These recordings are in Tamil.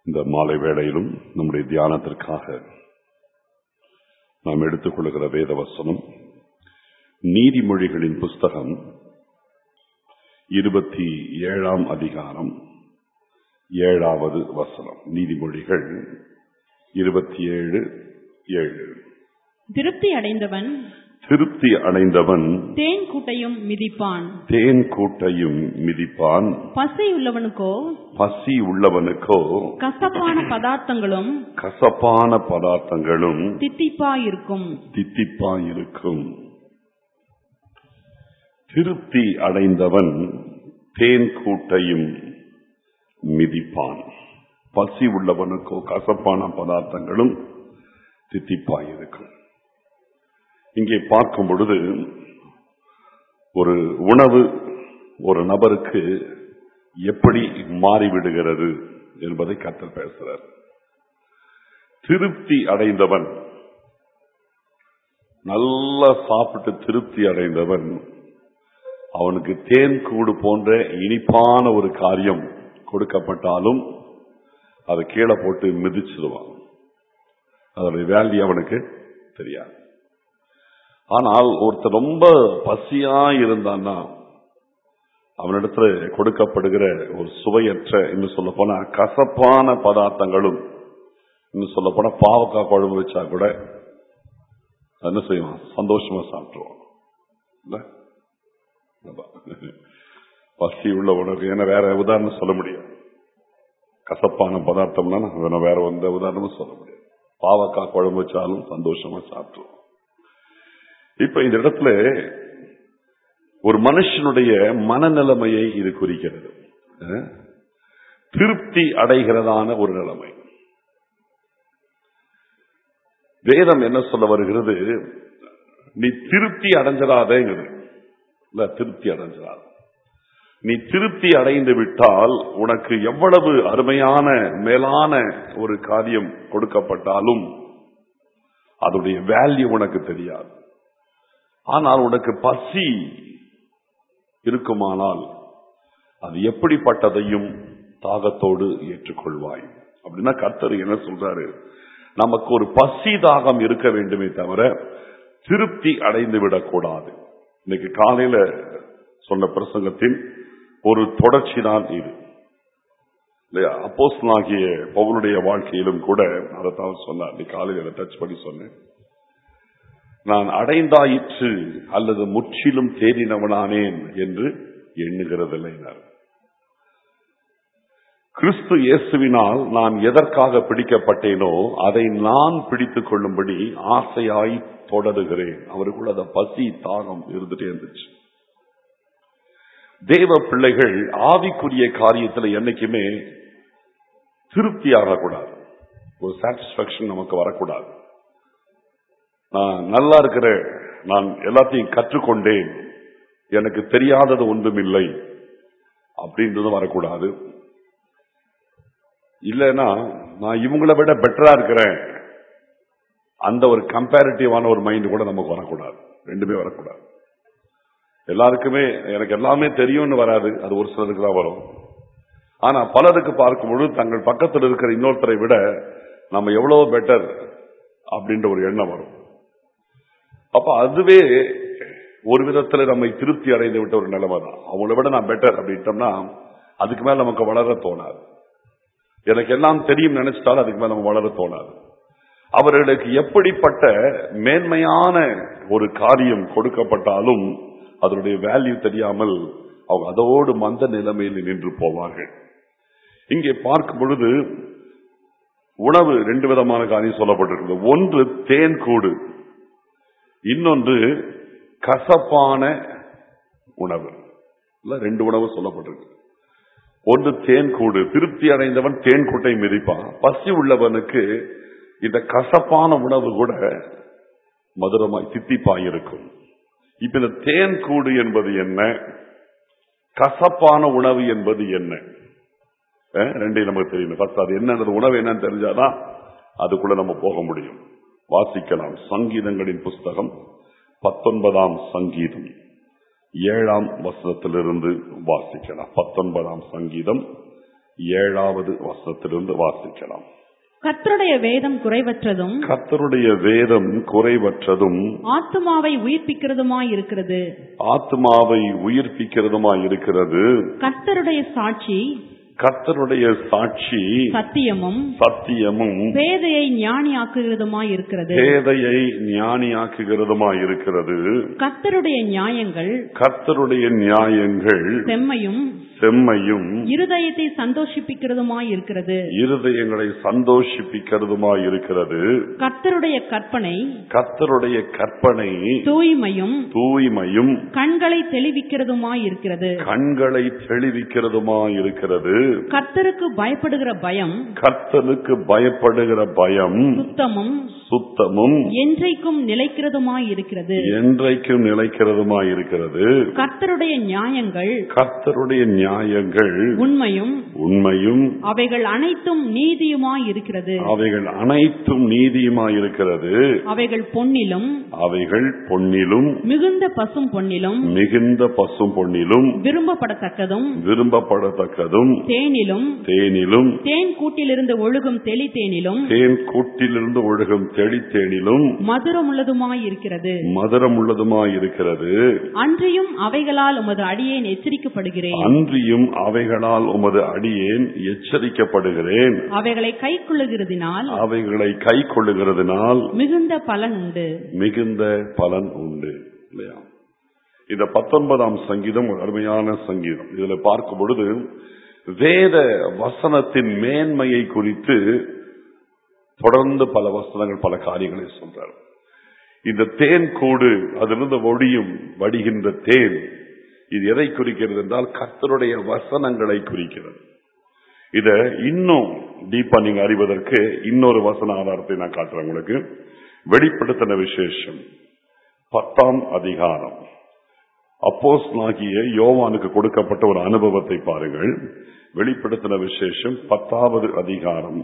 இந்த மாலை வேளையிலும் நம்முடைய தியானத்திற்காக நாம் எடுத்துக்கொள்கிற வேத வசனம் நீதிமொழிகளின் புஸ்தகம் இருபத்தி ஏழாம் அதிகாரம் ஏழாவது வசனம் நீதிமொழிகள் இருபத்தி ஏழு ஏழு திருப்தி அடைந்தவன் திருப்தி அடைந்தவன் தேன் கூட்டையும் மிதிப்பான் தேன் கூட்டையும் மிதிப்பான் பசி உள்ளவனுக்கோ பசி உள்ளவனுக்கோ கசப்பான பதார்த்தங்களும் கசப்பான பதார்த்தங்களும் தித்திப்பாயிருக்கும் தித்திப்பாயிருக்கும் திருப்தி அடைந்தவன் தேன் கூட்டையும் மிதிப்பான் பசி உள்ளவனுக்கோ கசப்பான பதார்த்தங்களும் தித்திப்பாயிருக்கும் இங்கே பார்க்கும் பொழுது ஒரு உணவு ஒரு நபருக்கு எப்படி மாறிவிடுகிறது என்பதை கத்தர் பேசுறார் திருப்தி அடைந்தவன் நல்லா சாப்பிட்டு திருப்தி அடைந்தவன் அவனுக்கு தேன் கூடு போன்ற இனிப்பான ஒரு காரியம் கொடுக்கப்பட்டாலும் அதை கீழே போட்டு மிதிச்சிடுவான் அதோடைய வேல்யூ அவனுக்கு தெரியாது ஆனால் ஒருத்தர் ரொம்ப பசியா இருந்தான்னா அவனிடத்துல கொடுக்கப்படுகிற ஒரு சுவையற்ற இன்னும் சொல்ல போனா கசப்பான பதார்த்தங்களும் இன்னும் சொல்ல போனா பாவக்காய் குழம்பு வச்சா கூட என்ன செய்வான் சந்தோஷமா சாப்பிட்டுருவான் இல்ல? அதான். பசி உள்ள உணவு ஏன்னா வேற உதாரணம் சொல்ல முடியாது கசப்பான பதார்த்தம்னா நான் வேற எந்த உதாரணமும் சொல்ல முடியாது பாவக்காய் குழம்பு வச்சாலும் சந்தோஷமா சாப்பிட்டுருவோம் இப்ப இந்த இடத்துல ஒரு மனுஷனுடைய மனநிலைமையை இது குறிக்கிறது அஹ், திருப்தி அடைகிறதான ஒரு நிலைமை வேதம் என்ன சொல்ல வருகிறது நீ திருப்தி அடைஞ்சிடாதேங்கிறது இல்ல திருப்தி அடைஞ்சிடாத நீ திருப்தி அடைந்து விட்டால் உனக்கு எவ்வளவு அருமையான மேலான ஒரு காரியம் கொடுக்கப்பட்டாலும் அதோடைய வேல்யூ உனக்கு தெரியாது ஆனால் உனக்கு பசி இருக்குமானால் அது எப்படிப்பட்டதையும் தாகத்தோடு ஏற்றுக்கொள்வாய் அப்படின்னா கர்த்தர் என்ன சொல்றாரு நமக்கு ஒரு பசி தாகம் இருக்க வேண்டுமே தவிர திருப்தி அடைந்து விடக்கூடாது இன்னைக்கு காலையில சொன்ன பிரசங்கத்தின் ஒரு தொடர்ச்சி தான் இது இல்லையா அப்போஸ்தலனாகிய பவுனுடைய வாழ்க்கையிலும் கூட அதைத்தான் சொன்னார் நீ காலையில் அதை டச் பண்ணி சொன்னேன் நான் அடைந்தாயிற்று அல்லது முற்றிலும் தேறினவனானேன் என்று எண்ணுகிறதில்லை நான். கிறிஸ்து இயேசுவினால் நான் எதற்காக பிடிக்கப்பட்டேனோ அதை நான் பிடித்துக் கொள்ளும்படி ஆசையாய் தொடருகிறேன் அவருக்குள்ள அந்த பசி தாகம் இருந்துட்டே இருந்துச்சு தேவ பிள்ளைகள் ஆவிக்குரிய காரியத்தில் என்னைக்குமே திருப்தி ஆகக்கூடாது ஒரு சாட்டிஸ்பாக்சன் நமக்கு வரக்கூடாது நான் நல்லா இருக்கிறேன் நான் எல்லாத்தையும் கற்றுக்கொண்டேன் எனக்கு தெரியாதது ஒன்றுமில்லை அப்படின்றது வரக்கூடாது இல்லைன்னா நான் இவங்களை விட பெட்டரா இருக்கிறேன் அந்த ஒரு கம்பேரிட்டிவான ஒரு மைண்ட் கூட நமக்கு வரக்கூடாது ரெண்டுமே வரக்கூடாது எல்லாருக்குமே எனக்கு எல்லாமே தெரியும்னு வராது அது ஒரு சிலருக்கு தான் வரும் ஆனா பலருக்கு பார்க்கும்பொழுது தங்கள் பக்கத்தில் இருக்கிற இன்னொருத்தரை விட நம்ம எவ்வளவு பெட்டர் அப்படின்ற ஒரு எண்ணம் வரும் அப்ப அதுவே ஒரு விதத்துல நம்மை திருப்தி அடைந்து விட்ட ஒரு நிலைமை தான் அவங்கள விட நான் பெட்டர் அப்படின்ட்டோம்னா அதுக்கு மேல நமக்கு வளர தோணாது எனக்கு எல்லாம் தெரியும் நினைச்சிட்டாலும் அதுக்கு மேல நம்ம வளர தோணாது அவர்களுக்கு எப்படிப்பட்ட மேன்மையான ஒரு காரியம் கொடுக்கப்பட்டாலும் அதனுடைய வேல்யூ தெரியாமல் அவங்க அதோடு மந்த நிலைமையில் நின்று போவார்கள் இங்கே பார்க்கும் பொழுது உணவு ரெண்டு விதமான காரியம் சொல்லப்பட்டிருக்கிறது ஒன்று தேன் கூடு இன்னொன்று கசப்பான உணவு இல்ல ரெண்டு உணவு சொல்லப்பட்டிருக்கு ஒன்று தேன் கூடு திருப்தி அடைந்தவன் தேன் கூட்டை மிதிப்பான் பசி உள்ளவனுக்கு இந்த கசப்பான உணவு கூட மதுரமாய் தித்திப்பாய் இருக்கும் இப்ப இந்த தேன் கூடு என்பது என்ன கசப்பான உணவு என்பது என்ன அஹ், ரெண்டையும் நமக்கு தெரியணும் ஃபர்ஸ்ட் அது என்னன்றது உணவு என்னன்னு தெரிஞ்சாதான் அதுக்குள்ள நம்ம போக முடியும் வாசிக்கலாம் சங்கீதங்களின் புஸ்தகம் பத்தொன்பதாம் சங்கீதம் ஏழாம் வசனத்திலிருந்து வாசிக்கலாம் பத்தொன்பதாம் சங்கீதம் ஏழாவது வசனத்திலிருந்து வாசிக்கலாம் கர்த்தருடைய வேதம் குறைவற்றதும் கர்த்தருடைய வேதம் குறைவற்றதும் ஆத்துமாவை உயிர்ப்பிக்கிறதுமாய் இருக்கிறது ஆத்மாவை உயிர்ப்பிக்கிறதுமாய் இருக்கிறது கர்த்தருடைய சாட்சி கர்த்தருடைய சாட்சி சத்தியமும் சத்தியமும் பேதையை ஞானியாக்குகிறதுமாய் இருக்கிறது பேதையை ஞானியாக்குகிறதுமாய் இருக்கிறது கர்த்தருடைய நியாயங்கள் கர்த்தருடைய நியாயங்கள் செம்மையும் செம்மையும் இருதயத்தை சந்தோஷிப்பிக்கிறதுமாய் இருக்கிறது இருதயங்களை சந்தோஷிப்பிக்கிறதுமாய் இருக்கிறது கர்த்தருடைய கற்பனை கர்த்தருடைய கற்பனை தூய்மையும் தூய்மையும் கண்களை தெளிவிக்கிறதுமாய் இருக்கிறது கண்களை தெளிவிக்கிறதுமாய் இருக்கிறது கர்த்தருக்கு பயப்படுகிற பயம் கர்த்தனுக்கு பயப்படுகிற பயம் சுத்தமும் சுத்தமும் என்றைக்கும் நிலைக்கிறதுமாய் இருக்கிறது என்றைக்கும் நிலைக்கிறதுமாய் இருக்கிறது கர்த்தருடைய நியாயங்கள் கர்த்தருடைய நியாயங்கள் உண்மையும் உண்மையும் அவைகள் அனைத்தும் நீதியுமாய் இருக்கிறது அவைகள் அனைத்தும் நீதியுமாய் இருக்கிறது அவைகள் பொன்னிலும் அவைகள் பொன்னிலும் மிகுந்த பசும் பொன்னிலும் மிகுந்த பசும் பொன்னிலும் விரும்பப்படத்தக்கதும் விரும்பப்படத்தக்கதும் தேனிலும் தேனிலும் தேன் கூட்டிலிருந்து ஒழுகும் தெளி தேனிலும் தேன் கூட்டிலிருந்து ஒழுகும் தெளித்தேனிலும் மதுரமுள்ளதுமாய் இருக்கிறது மதுரம் உள்ளதுமாய் இருக்கிறது அன்றியும் அவைகளால் உமது அடியேன் எச்சரிக்கப்படுகிறேன் அன்றியும் அவைகளால் உமது அடியேன் எச்சரிக்கப்படுகிறேன் அவைகளை கைக்கொள்ளுகிறதினால் அவைகளை கை கொள்ளுகிறதுனால் மிகுந்த பலன் உண்டு மிகுந்த பலன் உண்டு இல்லையா இந்த பத்தொன்பதாம் சங்கீதம் ஒரு அருமையான சங்கீதம் இதுல பார்க்கும் பொழுது வேத வசனத்தின் மேன்மையை குறித்து தொடர்ந்து பல வசனங்கள் பல காரியங்களை சொல்றார் இந்த தேன் கூடு அதிலிருந்து ஒடியும் வடிகின்ற தேன் இது எதை குறிக்கிறது என்றால் கர்த்தருடைய வசனங்களை குறிக்கிறது இத இன்னும் டீப்பா நீங்க அறிவதற்கு இன்னொரு வசன ஆதாரத்தை நான் காட்டுறேன் உங்களுக்கு வெளிப்படுத்தின விசேஷம் பத்தாம் அதிகாரம் அப்போஸ்தலனாகிய யோவானுக்கு கொடுக்கப்பட்ட ஒரு அனுபவத்தை பாருங்கள் வெளிப்படுத்தின விசேஷம் பத்தாவது அதிகாரம்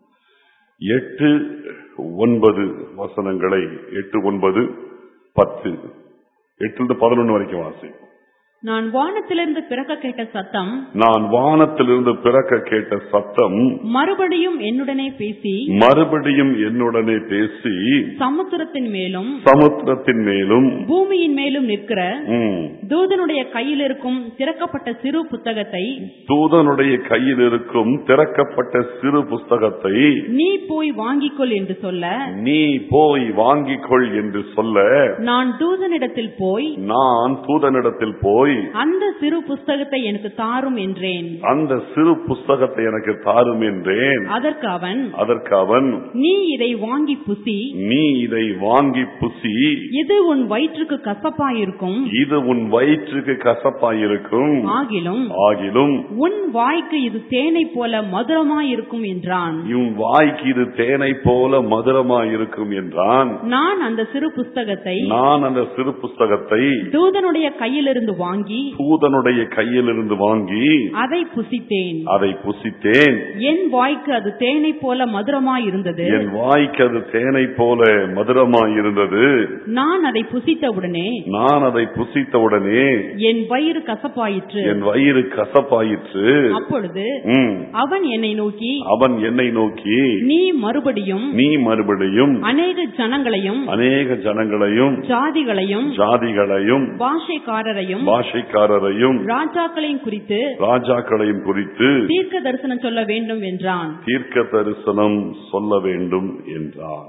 எட்டு ஒன்பது வசனங்களை எட்டு ஒன்பது பத்து எட்டுல பதினொன்னு வரைக்கும் வாசி நான் வானத்திலிருந்து பிறக்க கேட்ட சத்தம் நான் வானத்திலிருந்து பிறக்க கேட்ட சத்தம் மறுபடியும் என்னுடனே பேசி மறுபடியும் என்னுடனே பேசி சமுத்திரத்தின் மேலும் சமுத்திரத்தின் மேலும் பூமியின் மேலும் நிற்கிற ம், தூதனுடைய கையில் இருக்கும் திறக்கப்பட்ட சிறு புத்தகத்தை தூதனுடைய கையில் இருக்கும் திறக்கப்பட்ட சிறு புஸ்தகத்தை நீ போய் வாங்கிக்கொள் என்று சொல்ல நீ போய் வாங்கிக் கொள் என்று சொல்ல நான் தூதனிடத்தில் போய் நான் தூதனிடத்தில் போய் அந்த சிறு புஸ்தகத்தை எனக்கு தாரும் என்றேன் அந்த சிறு புஸ்தகத்தை எனக்கு தாரும் என்றேன் அதற்கு அவன் அதற்கு அவன் நீ இதை வாங்கி புசி நீ இதை வாங்கி புசி இது உன் வயிற்றுக்கு கசப்பாயிருக்கும் இது உன் வயிற்றுக்கு கசப்பாயிருக்கும் ஆகிலும் ஆகிலும் உன் வாய்க்கு இது தேனை போல மதுரமாயிருக்கும் என்றான் உன் வாய்க்கு இது தேனை போல மதுரமாயிருக்கும் என்றான் நான் அந்த சிறு புஸ்தகத்தை நான் அந்த சிறு புஸ்தகத்தை தூதனுடைய கையிலிருந்து வாங்கி தூதனுடைய கையிலிருந்து வாங்கி அதை புசித்தேன் அதை புசித்தேன் என் வாய்க்கு அது தேனை போல மதுரமாயிருந்தது என் வாய்க்கு அது தேனை போல மதுரமாயிருந்தது நான் அதை புசித்தவுடனே நான் அதை புசித்தவுடனே என் வயிறு கசப்பாயிற்று என் வயிறு கசப்பாயிற்று அப்பொழுது ம். அவன் என்னை நோக்கி அவன் என்னை நோக்கி நீ மறுபடியும் நீ மறுபடியும் அநேக ஜனங்களையும் அநேக ஜனங்களையும் ஜாதிகளையும் ஜாதிகளையும் பாஷைக்காரரையும் பாஷைக்காரரையும் ராஜாக்களையும் குறித்து ராஜாக்களையும் குறித்து தீர்க்க தரிசனம் சொல்ல வேண்டும் என்றான் தீர்க்க தரிசனம் சொல்ல வேண்டும் என்றான்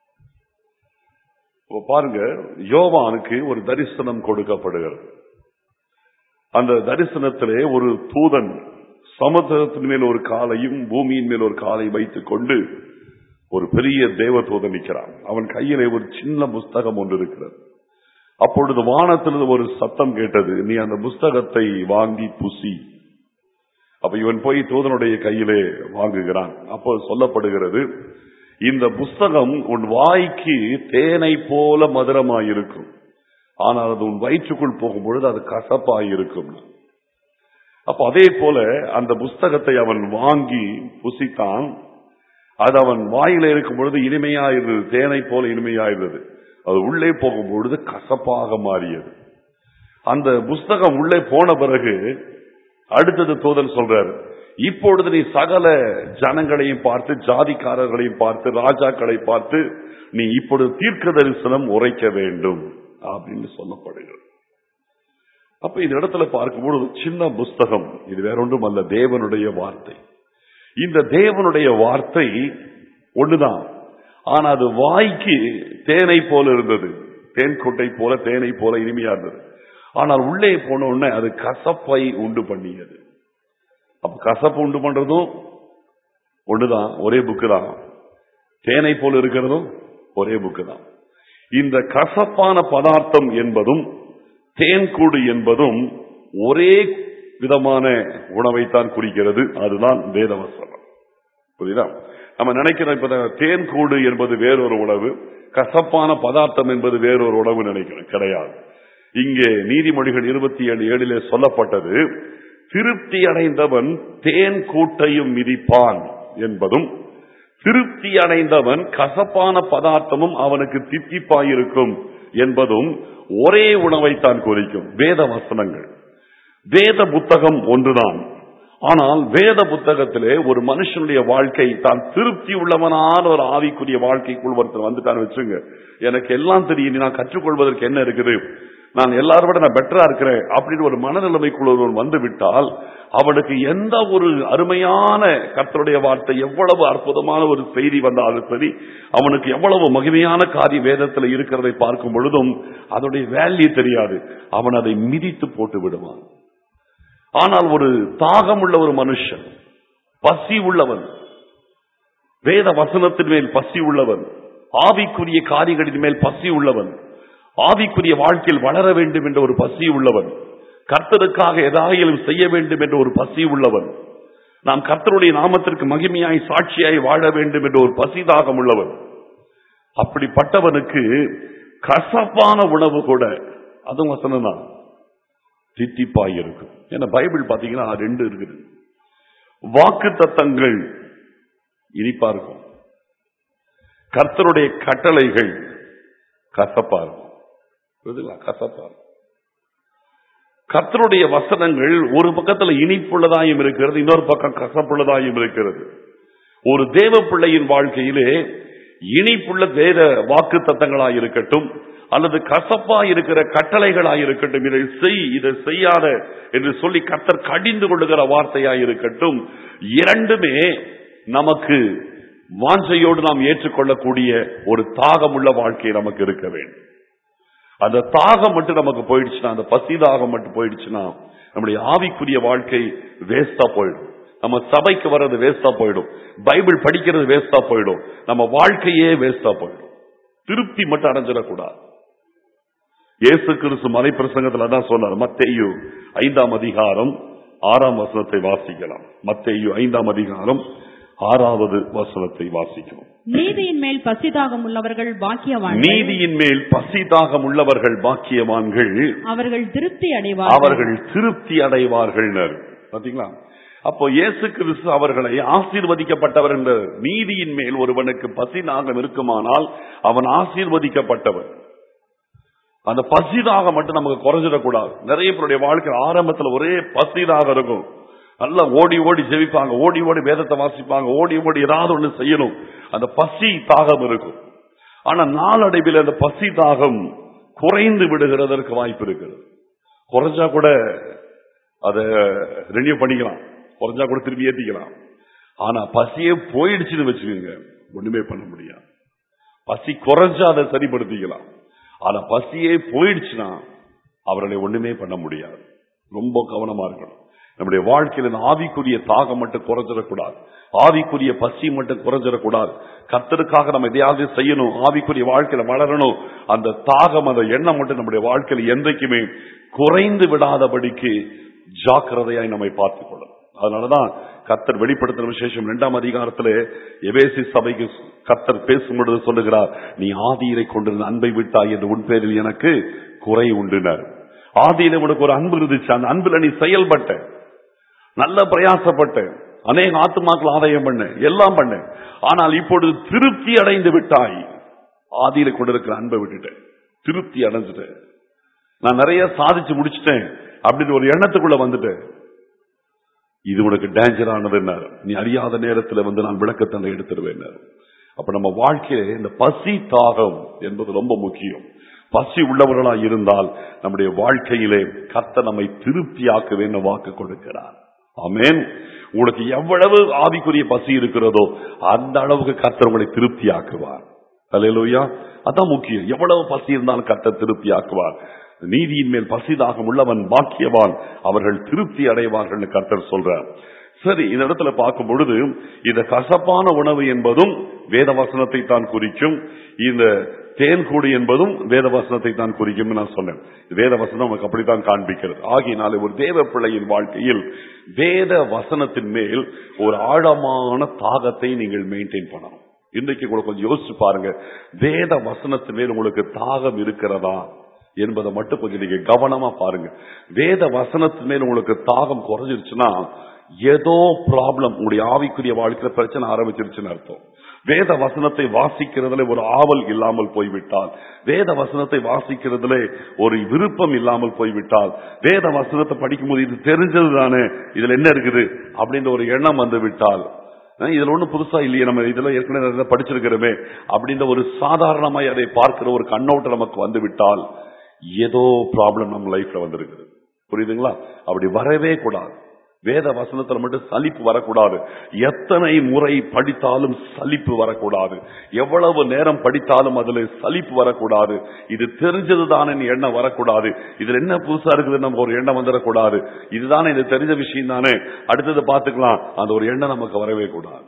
இப்ப பாருங்க யோவானுக்கு ஒரு தரிசனம் கொடுக்கப்படுகிறது அந்த தரிசனத்திலே ஒரு தூதன் சமுத்திரத்தின் மேல் ஒரு காலையும் பூமியின் மேல் ஒரு காலை வைத்துக் கொண்டு ஒரு பெரிய தேவதூதன் நிற்கிறான் அவன் கையிலே ஒரு சின்ன புஸ்தகம் ஒன்று இருக்கிறது அப்பொழுது வானத்திலிருந்து ஒரு சத்தம் கேட்டது நீ அந்த புஸ்தகத்தை வாங்கி புசி அப்ப இவன் போய் தூதனுடைய கையிலே வாங்குகிறான் அப்போ சொல்லப்படுகிறது இந்த புஸ்தகம் உன் வாய்க்கு தேனை போல மதுரமாயிருக்கும் ஆனால் அது உன் வயிற்றுக்குள் போகும்பொழுது அது கசப்பாயிருக்கும் அப்ப அதே போல அந்த புஸ்தகத்தை அவன் வாங்கி புசித்தான் அது அவன் வாயில இருக்கும் பொழுது இனிமையா இருந்தது தேனை போல இனிமையா இருந்தது அது உள்ளே போகும் பொழுது கசப்பாக மாறியது அந்த புஸ்தகம் உள்ளே போன பிறகு அடுத்தது தோதல் சொல்றாரு இப்பொழுது நீ சகல ஜனங்களையும் பார்த்து ஜாதிக்காரர்களையும் பார்த்து ராஜாக்களை பார்த்து நீ இப்பொழுது தீர்க்க தரிசனம் உரைக்க வேண்டும் அப்படின்னு சொல்லப்படுகிறது அப்ப இந்த இடத்துல பார்க்கும்போது ஒரு சின்ன புஸ்தகம் இது வேற ஒன்றும் அல்ல தேவனுடைய வார்த்தை இந்த தேவனுடைய வார்த்தை ஒண்ணுதான் ஆனா அது வாய்க்கு தேனை போல இருந்தது தேன் கொட்டை போல தேனை போல இனிமையா இருந்தது ஆனால் உள்ளே போன உடனே அது கசப்பை உண்டு பண்ணியது அப்ப கசப்பு உண்டு பண்றதும் ஒண்ணுதான் ஒரே புக்கு தான் தேனை போல இருக்கிறதும் ஒரே புக்கு தான் இந்த கசப்பான பதார்த்தம் என்பதும் தேன்கூடு என்பதும் ஒரே விதமான உணவைத்தான் குறிக்கிறது அதுதான் வேதவசனம் புரியுதா நம்ம நினைக்கிறோம் இப்ப தேன்கூடு என்பது வேறொரு உணவு கசப்பான பதார்த்தம் என்பது வேறொரு உணவு நினைக்கிறோம் கிடையாது இங்கே நீதிமொழிகள் இருபத்தி ஏழு ஏழிலே சொல்லப்பட்டது திருப்தி அடைந்தவன் தேன் கூட்டையும் மிதிப்பான் என்பதும் திருப்தி அடைந்தவன் கசப்பான பதார்த்தமும் அவனுக்கு தித்திப்பாயிருக்கும் என்பதும் ஒரே உணவைத்தான் குறிக்கும் வேத வசனங்கள் வேத புத்தகம் ஒன்றுதான் ஆனால் வேத புத்தகத்திலே ஒரு மனுஷனுடைய வாழ்க்கை தான் திருப்தி உள்ளவனான ஒரு ஆவிக்குரிய வாழ்க்கைக்குள் ஒருத்தர் வந்துட்டான்னு வச்சுங்க எனக்கு எல்லாம் தெரியும் நான் கற்றுக்கொள்வதற்கு என்ன இருக்குது நான் எல்லாரும் விட நான் பெட்டரா இருக்கிறேன் அப்படின்னு ஒரு மனநிலைமைக்குள் ஒருவன் வந்து விட்டால் அவனுக்கு எந்த ஒரு அருமையான கர்த்தருடைய வார்த்தை எவ்வளவு அற்புதமான ஒரு செய்தி வந்தாலும் சரி அவனுக்கு எவ்வளவு மகிமையான காரிய வேதத்தில் இருக்கிறதை பார்க்கும் பொழுதும் அதனுடைய வேல்யூ தெரியாது அவன் அதை மிதித்து போட்டு விடுவான் ஆனால் ஒரு தாகமுள்ள ஒரு மனுஷன் பசி உள்ளவன் வேத வசனத்தின் மேல் பசி உள்ளவன் ஆவிக்குரிய காரியங்களின் மேல் பசி உள்ளவன் ஆவிக்குரிய வாழ்க்கையில் வளர வேண்டும் என்ற ஒரு பசி உள்ளவன் கர்த்தருக்காக எதாயிலும் செய்ய வேண்டும் என்ற ஒரு பசி உள்ளவன் நாம் கர்த்தருடைய நாமத்திற்கு மகிமையாய் சாட்சியாய் வாழ வேண்டும் என்ற ஒரு பசி தாகம் உள்ளவன் அப்படிப்பட்டவனுக்கு கசப்பான உணவு கூட அதுவும் வசனம் தான் தித்திப்பாய் இருக்கும் ஏன்னா பைபிள் பாத்தீங்கன்னா ரெண்டு இருக்குது வாக்கு தத்தங்கள் இனிப்பா இருக்கும் கர்த்தருடைய கட்டளைகள் கசப்பா இருக்கும் புரியுதுங்களா? கசப்பா இருக்கும் கர்த்தருடைய வசனங்கள் ஒரு பக்கத்துல இனிப்புள்ளதாயும் இருக்கிறது இன்னொரு பக்கம் கசப்புள்ளதாயும் இருக்கிறது ஒரு தேவ பிள்ளையின் வாழ்க்கையிலே இனிப்புள்ள வேத வாக்கு தத்தங்களாய் இருக்கட்டும் அல்லது கசப்பா இருக்கிற கட்டளைகளாய் இருக்கட்டும் இதை செய் இதை செய்யாத என்று சொல்லி கர்த்தர் கடிந்து கொள்ளுகிற வார்த்தையாய் இருக்கட்டும் இரண்டுமே நமக்கு வாஞ்சையோடு நாம் ஏற்றுக்கொள்ளக்கூடிய ஒரு தாகமுள்ள வாழ்க்கை நமக்கு இருக்க வேண்டும் அந்த தாகம் மட்டும் நமக்கு போயிடுச்சுன்னா அந்த பசி தாகம் மட்டும் போயிடுச்சுன்னா நம்முடைய ஆவிக்குரிய வாழ்க்கை வேஸ்டா போயிடும் நம்ம சபைக்கு வர்றது வேஸ்டா போயிடும் பைபிள் படிக்கிறது வேஸ்டா போயிடும் நம்ம வாழ்க்கையே வேஸ்டா போயிடும் திருப்தி மட்டும் அடைஞ்சிடக்கூடாது இயேசு கிறிஸ்து மலை பிரசங்கத்துல தான் சொன்னார் மத்தேயு ஐந்தாம் அதிகாரம் ஆறாம் வசனத்தை வாசிக்கலாம் மத்தேயு ஐந்தாம் அதிகாரம் ஆறாவது வசனத்தை வாசிக்கணும் நீதியின் மேல் பசிதாகம் உள்ளவர்கள் பாக்கியவான்கள் நீதியின் மேல் பசி தாகம் உள்ளவர்கள் பாக்கியவான்கள் அவர்கள் திருப்தி அடைவார்கள் அவர்கள் திருப்தி அடைவார்கள் பாத்தீங்களா அப்போ இயேசு கிறிஸ்து அவர்களை ஆசீர்வதிக்கப்பட்டவர் என்ற நீதியின் மேல் ஒருவனுக்கு பசி தாகம் இருக்குமானால் அவன் ஆசீர்வதிக்கப்பட்டவன் அந்த பசிதாக மட்டும் நமக்கு குறைஞ்சிடக்கூடாது நிறைய பேருடைய வாழ்க்கை ஆரம்பத்துல ஒரே பசிதாக இருக்கும் நல்லா ஓடி ஓடி ஜெபிப்பாங்க ஓடி ஓடி வேதத்தை வாசிப்பாங்க ஓடி ஓடி ஏதாவது ஒண்ணு செய்யணும் அந்த பசி தாகம் இருக்கும் ஆனா நாளடைவில் அந்த பசி தாகம் குறைந்து விடுகிறதற்கு வாய்ப்பு இருக்கிறது குறைஞ்சா கூட அதை ரெனியூ பண்ணிக்கலாம் குறைஞ்சா கூட திரும்பி ஏத்திக்கலாம் ஆனா பசியே போயிடுச்சுன்னு வச்சுக்கோங்க ஒண்ணுமே பண்ண முடியாது பசி குறைஞ்சா அதை சரிப்படுத்திக்கலாம் ஆனா பசியே போயிடுச்சுன்னா அவர்களை ஒண்ணுமே பண்ண முடியாது ரொம்ப கவனமா இருக்கணும் நம்முடைய வாழ்க்கையில இந்த ஆவிக்குரிய தாகம் மட்டும் குறைஞ்சிடக்கூடாது ஆவிக்குரிய பசி மட்டும் குறைஞ்சிடக்கூடாது கர்த்தருக்காக நம்ம எதையாவது செய்யணும் ஆவிக்குரிய வாழ்க்கையில வளரணும் அந்த தாகம் அந்த எண்ணம் மட்டும் நம்முடைய வாழ்க்கையில என்றைக்குமே குறைந்து விடாதபடிக்கு ஜாக்கிரதையாய் நம்மை பார்த்துக் கொள்ளணும் அதனாலதான் கர்த்தர் வெளிப்படுத்தின விசேஷம் இரண்டாம் அதிகாரத்திலே எவேசி சபைக்கு கர்த்தர் பேசும் பொழுது சொல்லுகிறார் நீ ஆதியிலை கொண்டிருந்த அன்பை விட்டாய் என்று உன் பேரில் எனக்கு குறை உண்டினர் ஆதியில உனக்கு ஒரு அன்பு இருந்துச்சு அந்த அன்புல நீ செயல்பட்ட நல்ல பிரயாசப்பட்ட அநேக ஆத்துமாக்கள் ஆதாயம் பண்ண எல்லாம் பண்ண ஆனால் இப்பொழுது திருப்தி அடைந்து விட்டாய் ஆதியில கொண்டிருக்கிற அன்பை விட்டுட்டேன் திருப்தி அடைஞ்சிட்டேன் நான் நிறைய சாதிச்சு முடிச்சிட்டேன் அப்படின்னு ஒரு எண்ணத்துக்குள்ள வந்துட்டேன் இது உனக்கு டேஞ்சரானதுன்னாரு நீ அறியாத நேரத்துல வந்து நான் விளக்கத்தண்டை எடுத்துருவேன் அப்ப நம்ம வாழ்க்கையில இந்த பசி தாகம் என்பது ரொம்ப முக்கியம் பசி உள்ளவர்களா இருந்தால் நம்முடைய வாழ்க்கையிலே கர்த்தர் நம்மை திருப்தியாக்குவேன் வாக்கு கொடுக்கிறார் ஆமென் உங்களுக்கு எவ்வளவு ஆவிக்குரிய பசி இருக்கிறதோ அந்த அளவுக்கு கர்த்தர் உங்களை திருப்தியாக்குவார் அல்லேலூயா அதான் முக்கியம் எவ்வளவு பசி இருந்தாலும் கர்த்தர் திருப்தியாக்குவார் நீதியின் மேல் பசிதாகம் உள்ளவன் பாக்கியவான் அவர்கள் திருப்தி அடைவார்கள் கர்த்தர் சொல்றார் சரி இந்த இடத்துல பார்க்கும் பொழுது இந்த கசப்பான உணவு என்பதும் வேத வசனத்தை தான் குறிக்கும் இந்த தேன்கூடு என்பதும் வேத வசனத்தை தான் குறிக்கும் நான் சொன்னேன் வேத வசனம் நமக்கு அப்படித்தான் காண்பிக்கிறது ஆகினாலே ஒரு தேவ பிள்ளையின் வாழ்க்கையில் வேத வசனத்தின் மேல் ஒரு ஆழமான தாகத்தை நீங்கள் மெயின்டைன் பண்ணணும் இன்றைக்கு கூட கொஞ்சம் யோசிச்சு பாருங்க வேத வசனத்தின் மேல் உங்களுக்கு தாகம் இருக்கிறதா என்பதை மட்டும் கொஞ்சம் நீங்க கவனமா பாருங்க வேத வசனத்தின் மேல் உங்களுக்கு தாகம் குறைஞ்சிருச்சுன்னா ஏதோ ப்ராப்ளம் உங்களுடைய ஆவிக்குரிய வாழ்க்கையில பிரச்சனை ஆரம்பிச்சிருச்சுன்னு அர்த்தம் வேத வசனத்தை வாசிக்கிறதுல ஒரு ஆவல் இல்லாமல் போய்விட்டால் வேத வசனத்தை வாசிக்கிறதுல ஒரு விருப்பம் இல்லாமல் போய்விட்டால் வேத வசனத்தை படிக்கும்போது இது தெரிஞ்சது தானே இதுல என்ன இருக்குது அப்படின்ற ஒரு எண்ணம் வந்து விட்டால் அஹ் இதுல ஒண்ணும் புதுசா இல்லையே நம்ம இதுல ஏற்கனவே நிறைய படிச்சிருக்கிறோமே அப்படின்ற ஒரு சாதாரணமாய் அதை பார்க்கிற ஒரு கண்ணோட்டம் நமக்கு வந்து விட்டால் ஏதோ ப்ராப்ளம் நம்ம லைஃப்ல வந்திருக்குது புரியுதுங்களா அப்படி வரவே கூடாது வேத வசனத்துல மட்டும் சலிப்பு வரக்கூடாது எத்தனை முறை படித்தாலும் சலிப்பு வரக்கூடாது எவ்வளவு நேரம் படித்தாலும் அதுல சலிப்பு வரக்கூடாது இது தெரிஞ்சதுதானே எண்ணம் வரக்கூடாது இதுல என்ன புதுசா இருக்குது நம்ம ஒரு எண்ணம் வந்துடக்கூடாது இதுதானே இது தெரிஞ்ச விஷயம் தானே அடுத்தது பார்த்துக்கலாம் அந்த ஒரு எண்ணம் நமக்கு வரவே கூடாது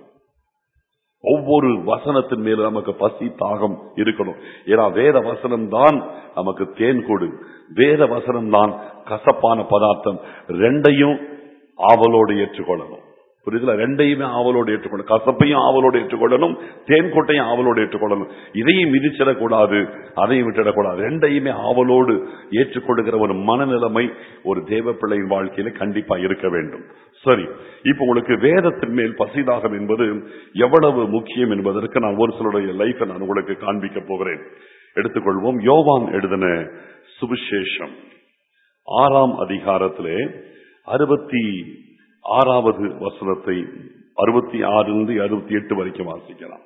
ஒவ்வொரு வசனத்தின் மேல நமக்கு பசி தாகம் இருக்கணும் ஏன்னா வேத வசனம் தான் நமக்கு தேன் கொடு வேத வசனம் தான் கசப்பான பதார்த்தம் ரெண்டையும் ஆவலோடு ஏற்றுக்கொள்ளணும் புரியுதுல ரெண்டையுமே ஆவலோடு ஏற்றுக்கொள்ளணும் கசப்பையும் ஆவலோடு ஏற்றுக்கொள்ளணும் தேன்கொட்டையும் ஆவலோடு ஏற்றுக்கொள்ளணும் இதையும் மிதிச்சிடக்கூடாது அதையும் விட்டுடக்கூடாது ரெண்டையுமே ஆவலோடு ஏற்றுக்கொள்ளுகிற ஒரு மனநிலைமை ஒரு தேவ பிள்ளையின் வாழ்க்கையில கண்டிப்பா இருக்க வேண்டும் சரி இப்ப உங்களுக்கு வேதத்தின் மேல் பசிதாகம் என்பது எவ்வளவு முக்கியம் என்பதற்கு நான் ஒரு சிலருடைய லைஃபை நான் உங்களுக்கு காண்பிக்க போகிறேன் எடுத்துக்கொள்வோம் யோவான் எழுதின சுவிசேஷம் ஆறாம் அதிகாரத்திலே அறுபத்தி ஆறாவது வசனத்தை அறுபத்தி ஆறிலிருந்து அறுபத்தி எட்டு வரைக்கும் வாசிக்கலாம்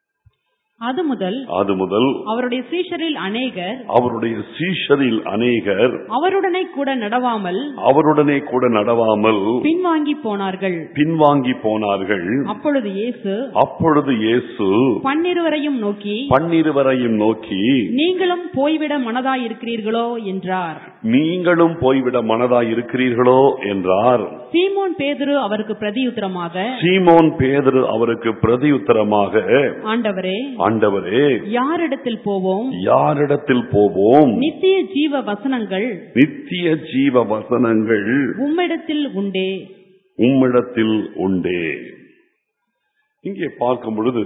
அது முதல் அது முதல் அவருடைய சீஷரில் அநேகர் அவருடைய சீஷரில் அநேகர் அவருடனே கூட நடவாமல் அவருடனே கூட நடவாமல் பின்வாங்கி போனார்கள் பின்வாங்கி போனார்கள் அப்பொழுது இயேசு அப்பொழுது இயேசு பன்னிருவரையும் நோக்கி பன்னிருவரையும் நோக்கி நீங்களும் போய்விட மனதாயிருக்கிறீர்களோ என்றார் நீங்களும் போய்விட மனதாய் இருக்கிறீர்களோ என்றார் சீமோன் பேதுரு அவருக்கு பிரதியுத்தரமாக சீமோன் பேதுரு அவருக்கு பிரதியுத்தரமாக ஆண்டவரே ஆண்டவரே யாரிடத்தில் போவோம் யாரிடத்தில் போவோம் நித்திய ஜீவ வசனங்கள் நித்திய ஜீவ வசனங்கள் உம்மிடத்தில் உண்டே உம்மிடத்தில் உண்டே இங்கே பார்க்கும் பொழுது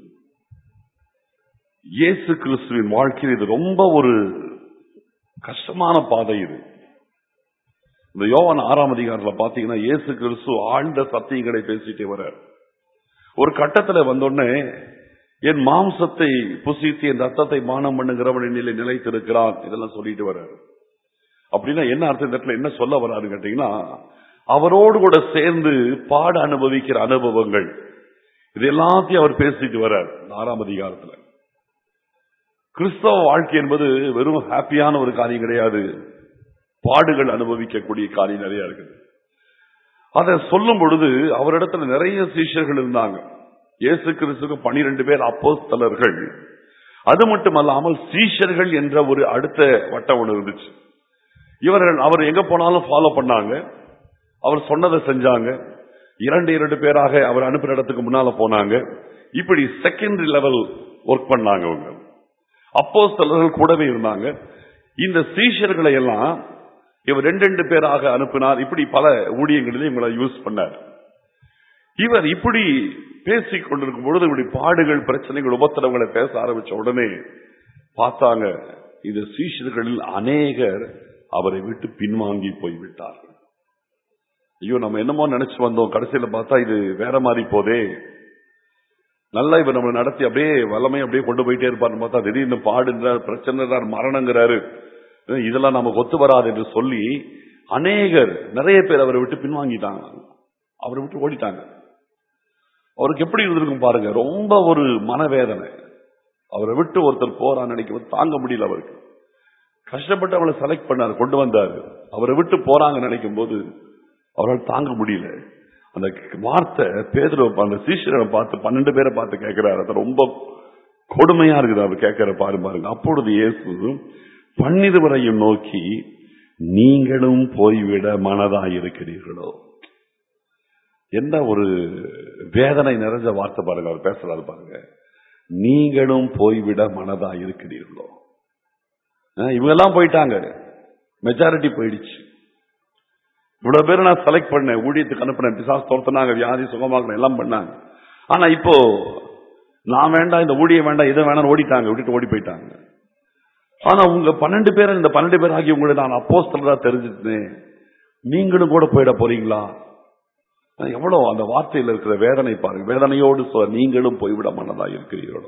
இயேசு கிறிஸ்துவின் வாழ்க்கையில் இது ரொம்ப ஒரு கஷ்டமான பாதை இது இந்த யோவான் ஆறாம் அதிகாரத்துல பாத்தீங்கன்னா இயேசு கிறிஸ்து ஆழ்ந்த சத்தியங்களை பேசிட்டே வர்றார் ஒரு கட்டத்துல வந்தோடனே என் மாம்சத்தை புசித்து என் ரத்தத்தை மானம் பண்ணுகிறவன் என்னிலே நிலைத்திருக்கிறான் இதெல்லாம் சொல்லிட்டு வர்றாரு அப்படின்னா என்ன அர்த்தம் இந்த இடத்துல என்ன சொல்ல வர்றாரு கேட்டீங்கன்னா அவரோடு கூட சேர்ந்து பாட அனுபவிக்கிற அனுபவங்கள் இது எல்லாத்தையும் அவர் பேசிட்டு வர்றார் இந்த ஆறாம் அதிகாரத்துல கிறிஸ்தவ வாழ்க்கை என்பது வெறும் ஹாப்பியான ஒரு காரியம் கிடையாது பாடுகள் அனுபவிக்கக்கூடிய காரியம் நிறைய இருக்குது அதை சொல்லும் பொழுது அவரிடத்துல நிறைய சீஷர்கள் இருந்தாங்க இயேசு கிறிஸ்துக்கு பனிரெண்டு பேர் அப்போஸ்தலர்கள் அது மட்டுமல்லாமல் சீஷர்கள் என்ற ஒரு அடுத்த வட்டம் ஒன்று இருந்துச்சு இவர்கள் அவர் எங்க போனாலும் ஃபாலோ பண்ணாங்க அவர் சொன்னதை செஞ்சாங்க இரண்டு இரண்டு பேராக அவர் அனுப்புற இடத்துக்கு முன்னால போனாங்க இப்படி செகண்டரி லெவல் ஒர்க் பண்ணாங்க அவங்க அப்போஸ்தலர்கள் கூடவே இருந்தாங்க இந்த சீஷர்களை எல்லாம் இவர் ரெண்டு ரெண்டு பேராக அனுப்பினார் இப்படி பல ஊழியங்களிலும் இவங்களை யூஸ் பண்ணார் இவர் இப்படி பேசிக் கொண்டிருக்கும் பொழுது இப்படி பாடுகள் பிரச்சனைகள் உபத்திரவங்களை பேச ஆரம்பிச்ச உடனே பார்த்தாங்க இந்த சீஷர்களில் அநேகர் அவரை விட்டு பின்வாங்கி போய்விட்டார்கள் ஐயோ நம்ம என்னமோ நினைச்சு வந்தோம் கடைசியில பார்த்தா இது வேற மாதிரி போதே நல்லா இவர் நம்மளை நடத்தி அப்படியே வல்லமை அப்படியே கொண்டு போயிட்டே இருப்பார்னு பார்த்தா திடீர்னு பாடுன்றார் பிரச்சனைறார் மரணங்கிறாரு இதெல்லாம் நமக்கு ஒத்து வராது என்று சொல்லி அநேகர் நிறைய பேர் அவரை விட்டு பின்வாங்கிட்டாங்க அவரை விட்டு ஓடிட்டாங்க அவருக்கு எப்படி இருந்திருக்கும் பாருங்க ரொம்ப ஒரு மனவேதனை அவரை விட்டு ஒருத்தர் போறான்னு நினைக்கும் போது தாங்க முடியல அவருக்கு கஷ்டப்பட்டு அவளை செலக்ட் பண்ணாரு கொண்டு வந்தாரு அவரை விட்டு போறாங்க நினைக்கும் போது அவரால் தாங்க முடியல அந்த வார்த்தை பேதுருவை அந்த சீஷரை பார்த்து பன்னெண்டு பேரை பார்த்து கேட்கிறாரு அது ரொம்ப கொடுமையா இருக்குது அவர் கேட்கிற பாரு பாருங்க அப்பொழுது இயேசு பன்னிருவரையும் நோக்கி நீங்களும் போய்விட மனதாய் இருக்கிறீர்களோ என்ன ஒரு வேதனை நிறைஞ்ச வார்த்தை பாருங்க அவர் பேசுறாரு பாருங்க நீங்களும் போய்விட மனதாய் இருக்கிறீர்களோ அஹ் இவங்க எல்லாம் போயிட்டாங்க மெஜாரிட்டி போயிடுச்சு இவ்வளவு பேர் நான் செலக்ட் பண்ணேன் ஊழியத்துக்கு அனுப்பினேன் பிசாஸ் தோர்த்தனாங்க வியாதி சுகமாகணும் எல்லாம் பண்ணாங்க ஆனா இப்போ நான் வேண்டாம் இந்த ஊழியம் வேண்டாம் இதை வேணாம் ஓடிட்டாங்க விட்டுட்டு ஓடி போயிட்டாங்க ஆனா உங்க பன்னெண்டு பேர் இந்த பன்னெண்டு பேர் ஆகி உங்களை நான் அப்போஸ்தலரா தெரிஞ்சுட்டேன் நீங்களும் கூட போயிட போறீங்களா எவ்வளவு அந்த வார்த்தையில் இருக்கிற வேதனை பாருங்க வேதனையோடு சொல் நீங்களும் போய்விட மனதா இருக்கிறீர்களோ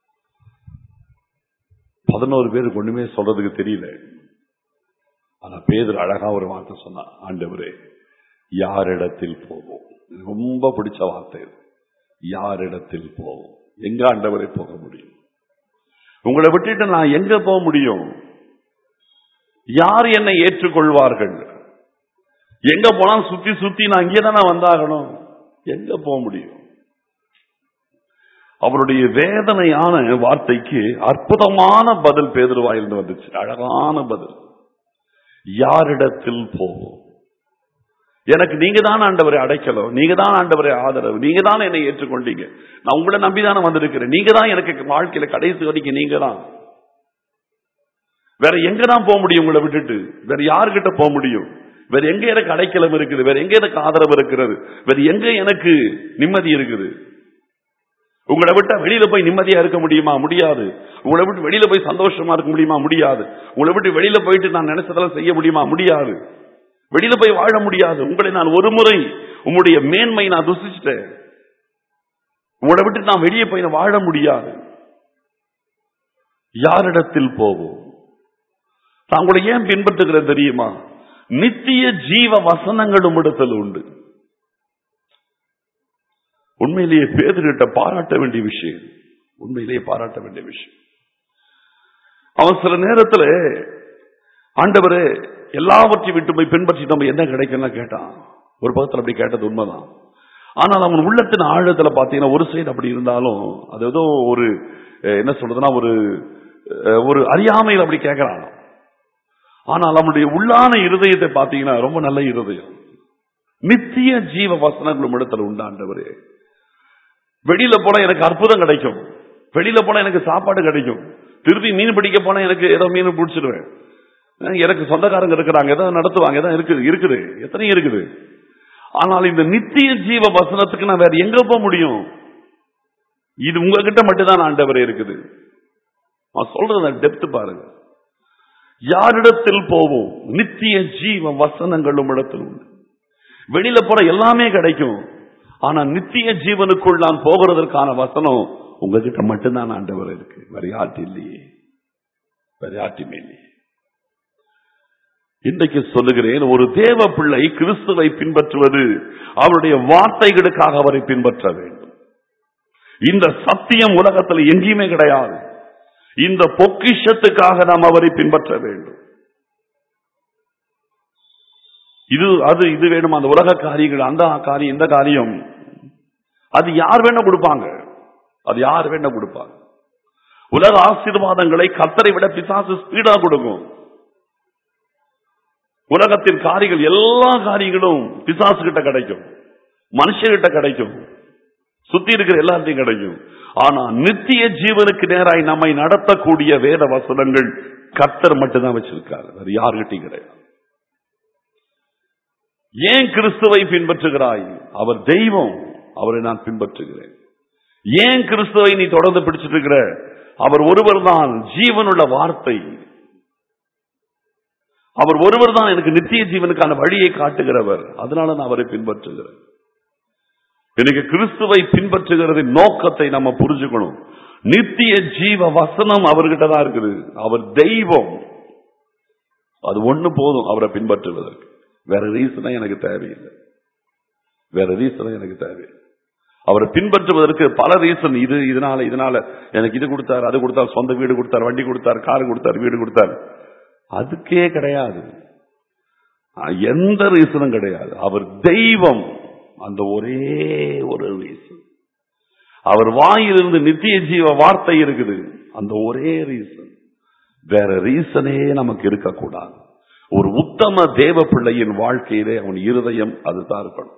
பதினோரு பேருக்கு ஒண்ணுமே சொல்றதுக்கு தெரியல ஆனா பேதர் அழகா ஒரு வார்த்தை சொன்னா ஆண்டவரே யாரிடத்தில் போவோம் எனக்கு ரொம்ப பிடிச்ச வார்த்தை இது. யாரிடத்தில் போவோம் எங்க ஆண்டவரை போக முடியும் உங்களை விட்டுட்டு நான் எங்க போக முடியும் யார் என்னை ஏற்றுக்கொள்வார்கள் எங்க போனாலும் சுத்தி சுத்தி நான் இங்கே தானே வந்தாகணும் எங்க போக முடியும் அவருடைய வேதனையான வார்த்தைக்கு அற்புதமான பதில் பேதுருவாயிலிருந்து வந்துச்சு அழகான பதில் யாரிடத்தில் போவோம் எனக்கு நீங்க தான் ஆண்டவரை அடைக்கலம் நீங்க தான் ஆண்டவரை ஆதரவு நீங்க தான் என்னை ஏற்றுக்கொண்டீங்க நான் உங்களை நம்பிதானே வந்திருக்கிறேன் நீங்க தான் எனக்கு வாழ்க்கையில கடைசி வரைக்கும் நீங்க தான் வேற எங்க தான் போக முடியும் உங்களை விட்டுட்டு வேற யாருகிட்ட போக முடியும் வேற எங்க எனக்கு அடைக்கலம் இருக்குது வேற எங்க எனக்கு ஆதரவு இருக்கிறது வேற எங்க எனக்கு நிம்மதி இருக்குது உங்களை விட்டா வெளியில போய் நிம்மதியா இருக்க முடியுமா முடியாது உங்களை விட்டு வெளியில போய் சந்தோஷமா இருக்க முடியுமா முடியாது உங்களை விட்டு வெளியில போயிட்டு நான் நினைச்சதெல்லாம் செய்ய முடியுமா முடியாது வெளியில போய் வாழ முடியாது உங்களை நான் ஒரு முறை உங்களுடைய மேன்மை நான் ருசிச்சிட்டேன் உங்களை விட்டு நான் வெளியே போய் நான் வாழ முடியாது யாரிடத்தில் போவோம் நான் உங்களை ஏன் பின்பற்றுகிறேன் தெரியுமா நித்திய ஜீவ வசனங்கள் உம்மிடத்தில் உண்டு உண்மையிலேயே பேதர்கிட்ட பாராட்ட வேண்டிய விஷயம் உண்மையிலேயே பாராட்ட வேண்டிய விஷயம் அவன் சில நேரத்துல ஆண்டவரே எல்லாவற்றையும் விட்டு போய் பின்பற்றி நம்ம என்ன கிடைக்கும்னா கேட்டான் ஒரு பக்கத்துல அப்படி கேட்டது உண்மைதான் ஆனால் அவன் உள்ளத்தின் ஆழத்துல பாத்தீங்கன்னா ஒரு சைடு அப்படி இருந்தாலும் அது ஏதோ ஒரு அஹ், என்ன சொல்றதுன்னா ஒரு அஹ், ஒரு அறியாமையில் அப்படி கேட்கிறான் ஆனால் அவனுடைய உள்ளான இருதயத்தை பாத்தீங்கன்னா ரொம்ப நல்ல இருதயம் நித்திய ஜீவ வசனங்களும் இடத்துல உண்டாண்டவரே வெளியில போனா எனக்கு அற்புதம் கிடைக்கும் வெளியில போனா எனக்கு சாப்பாடு கிடைக்கும் திருப்பி மீன் பிடிக்க போனா எனக்கு ஏதோ மீன் பிடிச்சிடுவேன் அஹ் எனக்கு சொந்தக்காரங்க இருக்கிறாங்க ஏதோ நடத்துவாங்க ஏதோ இருக்குது இருக்குது எத்தனையும் இருக்குது ஆனால் இந்த நித்திய ஜீவ வசனத்துக்கு நான் வேற எங்க போக முடியும் இது உங்ககிட்ட மட்டும்தான் ஆண்டவரே இருக்குது நான் சொல்றத டெப்த் பாருங்க யாரிடத்தில் போவோம் நித்திய ஜீவ வசனங்களும் இடத்தில் உண்டு வெளியில போற எல்லாமே கிடைக்கும் ஆனா நித்திய ஜீவனுக்குள் நான் போகிறதற்கான வசனம் உங்ககிட்ட மட்டும்தான் ஆண்டவர் இருக்கு வேற யார்ட்டு இல்லையே வேற யார்ட்டுமே இல்லையே இன்றைக்கு சொல்லுகிறேன் ஒரு தேவ பிள்ளை கிறிஸ்துவை பின்பற்றுவது அவருடைய வார்த்தைகளுக்காக அவரை பின்பற்ற வேண்டும் இந்த சத்தியம் உலகத்தில் எங்கேயுமே கிடையாது இந்த பொக்கிஷத்துக்காக நாம் அவரை பின்பற்ற வேண்டும் இது அது இது வேணும் அந்த உலக காரியங்கள் அந்த காரியம் இந்த காரியம் அது யார் வேணா கொடுப்பாங்க அது யார் வேணா கொடுப்பாங்க உலக ஆசீர்வாதங்களை கத்தரை விட பிசாசு ஸ்பீடா கொடுக்கும் உலகத்தின் காரியங்கள் எல்லா காரியங்களும் பிசாசு கிட்ட கிடைக்கும் மனுஷகிட்ட கிடைக்கும் சுத்தி இருக்கிற எல்லாத்தையும் கிடைக்கும் ஆனா நித்திய ஜீவனுக்கு நேராய் நம்மை நடத்தக்கூடிய வேத வசனங்கள் கர்த்தர் மட்டும்தான் வச்சிருக்காரு அது யாருகிட்டையும் கிடையாது ஏன் கிறிஸ்துவை பின்பற்றுகிறாய் அவர் தெய்வம் அவரை நான் பின்பற்றுகிறேன் ஏன் கிறிஸ்துவை நீ தொடர்ந்து பிடிச்சிட்டு இருக்கிற அவர் ஒருவர் தான் ஜீவனுள்ள வார்த்தை அவர் ஒருவர் தான் எனக்கு நித்திய ஜீவனுக்கான வழியை காட்டுகிறவர் அதனால நான் அவரை பின்பற்றுகிறேன் எனக்கு கிறிஸ்துவை பின்பற்றுகிறதின் நோக்கத்தை நம்ம புரிஞ்சுக்கணும் நித்திய ஜீவ வசனம் அவர்கிட்ட தான் இருக்குது அவர் தெய்வம் அது ஒண்ணு போதும் அவரை பின்பற்றுவதற்கு வேற ரீசனா எனக்கு தேவையில்லை வேற ரீசன் எனக்கு தேவை அவரை பின்பற்றுவதற்கு பல ரீசன் இது இதனால இதனால எனக்கு இது கொடுத்தார் அது கொடுத்தார் சொந்த வீடு கொடுத்தார் வண்டி கொடுத்தார் கார் கொடுத்தார் வீடு கொடுத்தார் அதுக்கே கிடையாது அஹ் எந்த ரீசனும் கிடையாது அவர் தெய்வம் அந்த ஒரே ஒரு ரீசன் அவர் வாயிலிருந்து நித்திய ஜீவ வார்த்தை இருக்குது அந்த ஒரே ரீசன் வேற ரீசனே நமக்கு இருக்கக்கூடாது ஒரு உத்தம தேவ பிள்ளையின் வாழ்க்கையிலே அவன் இருதயம் அதுதான் இருக்கணும்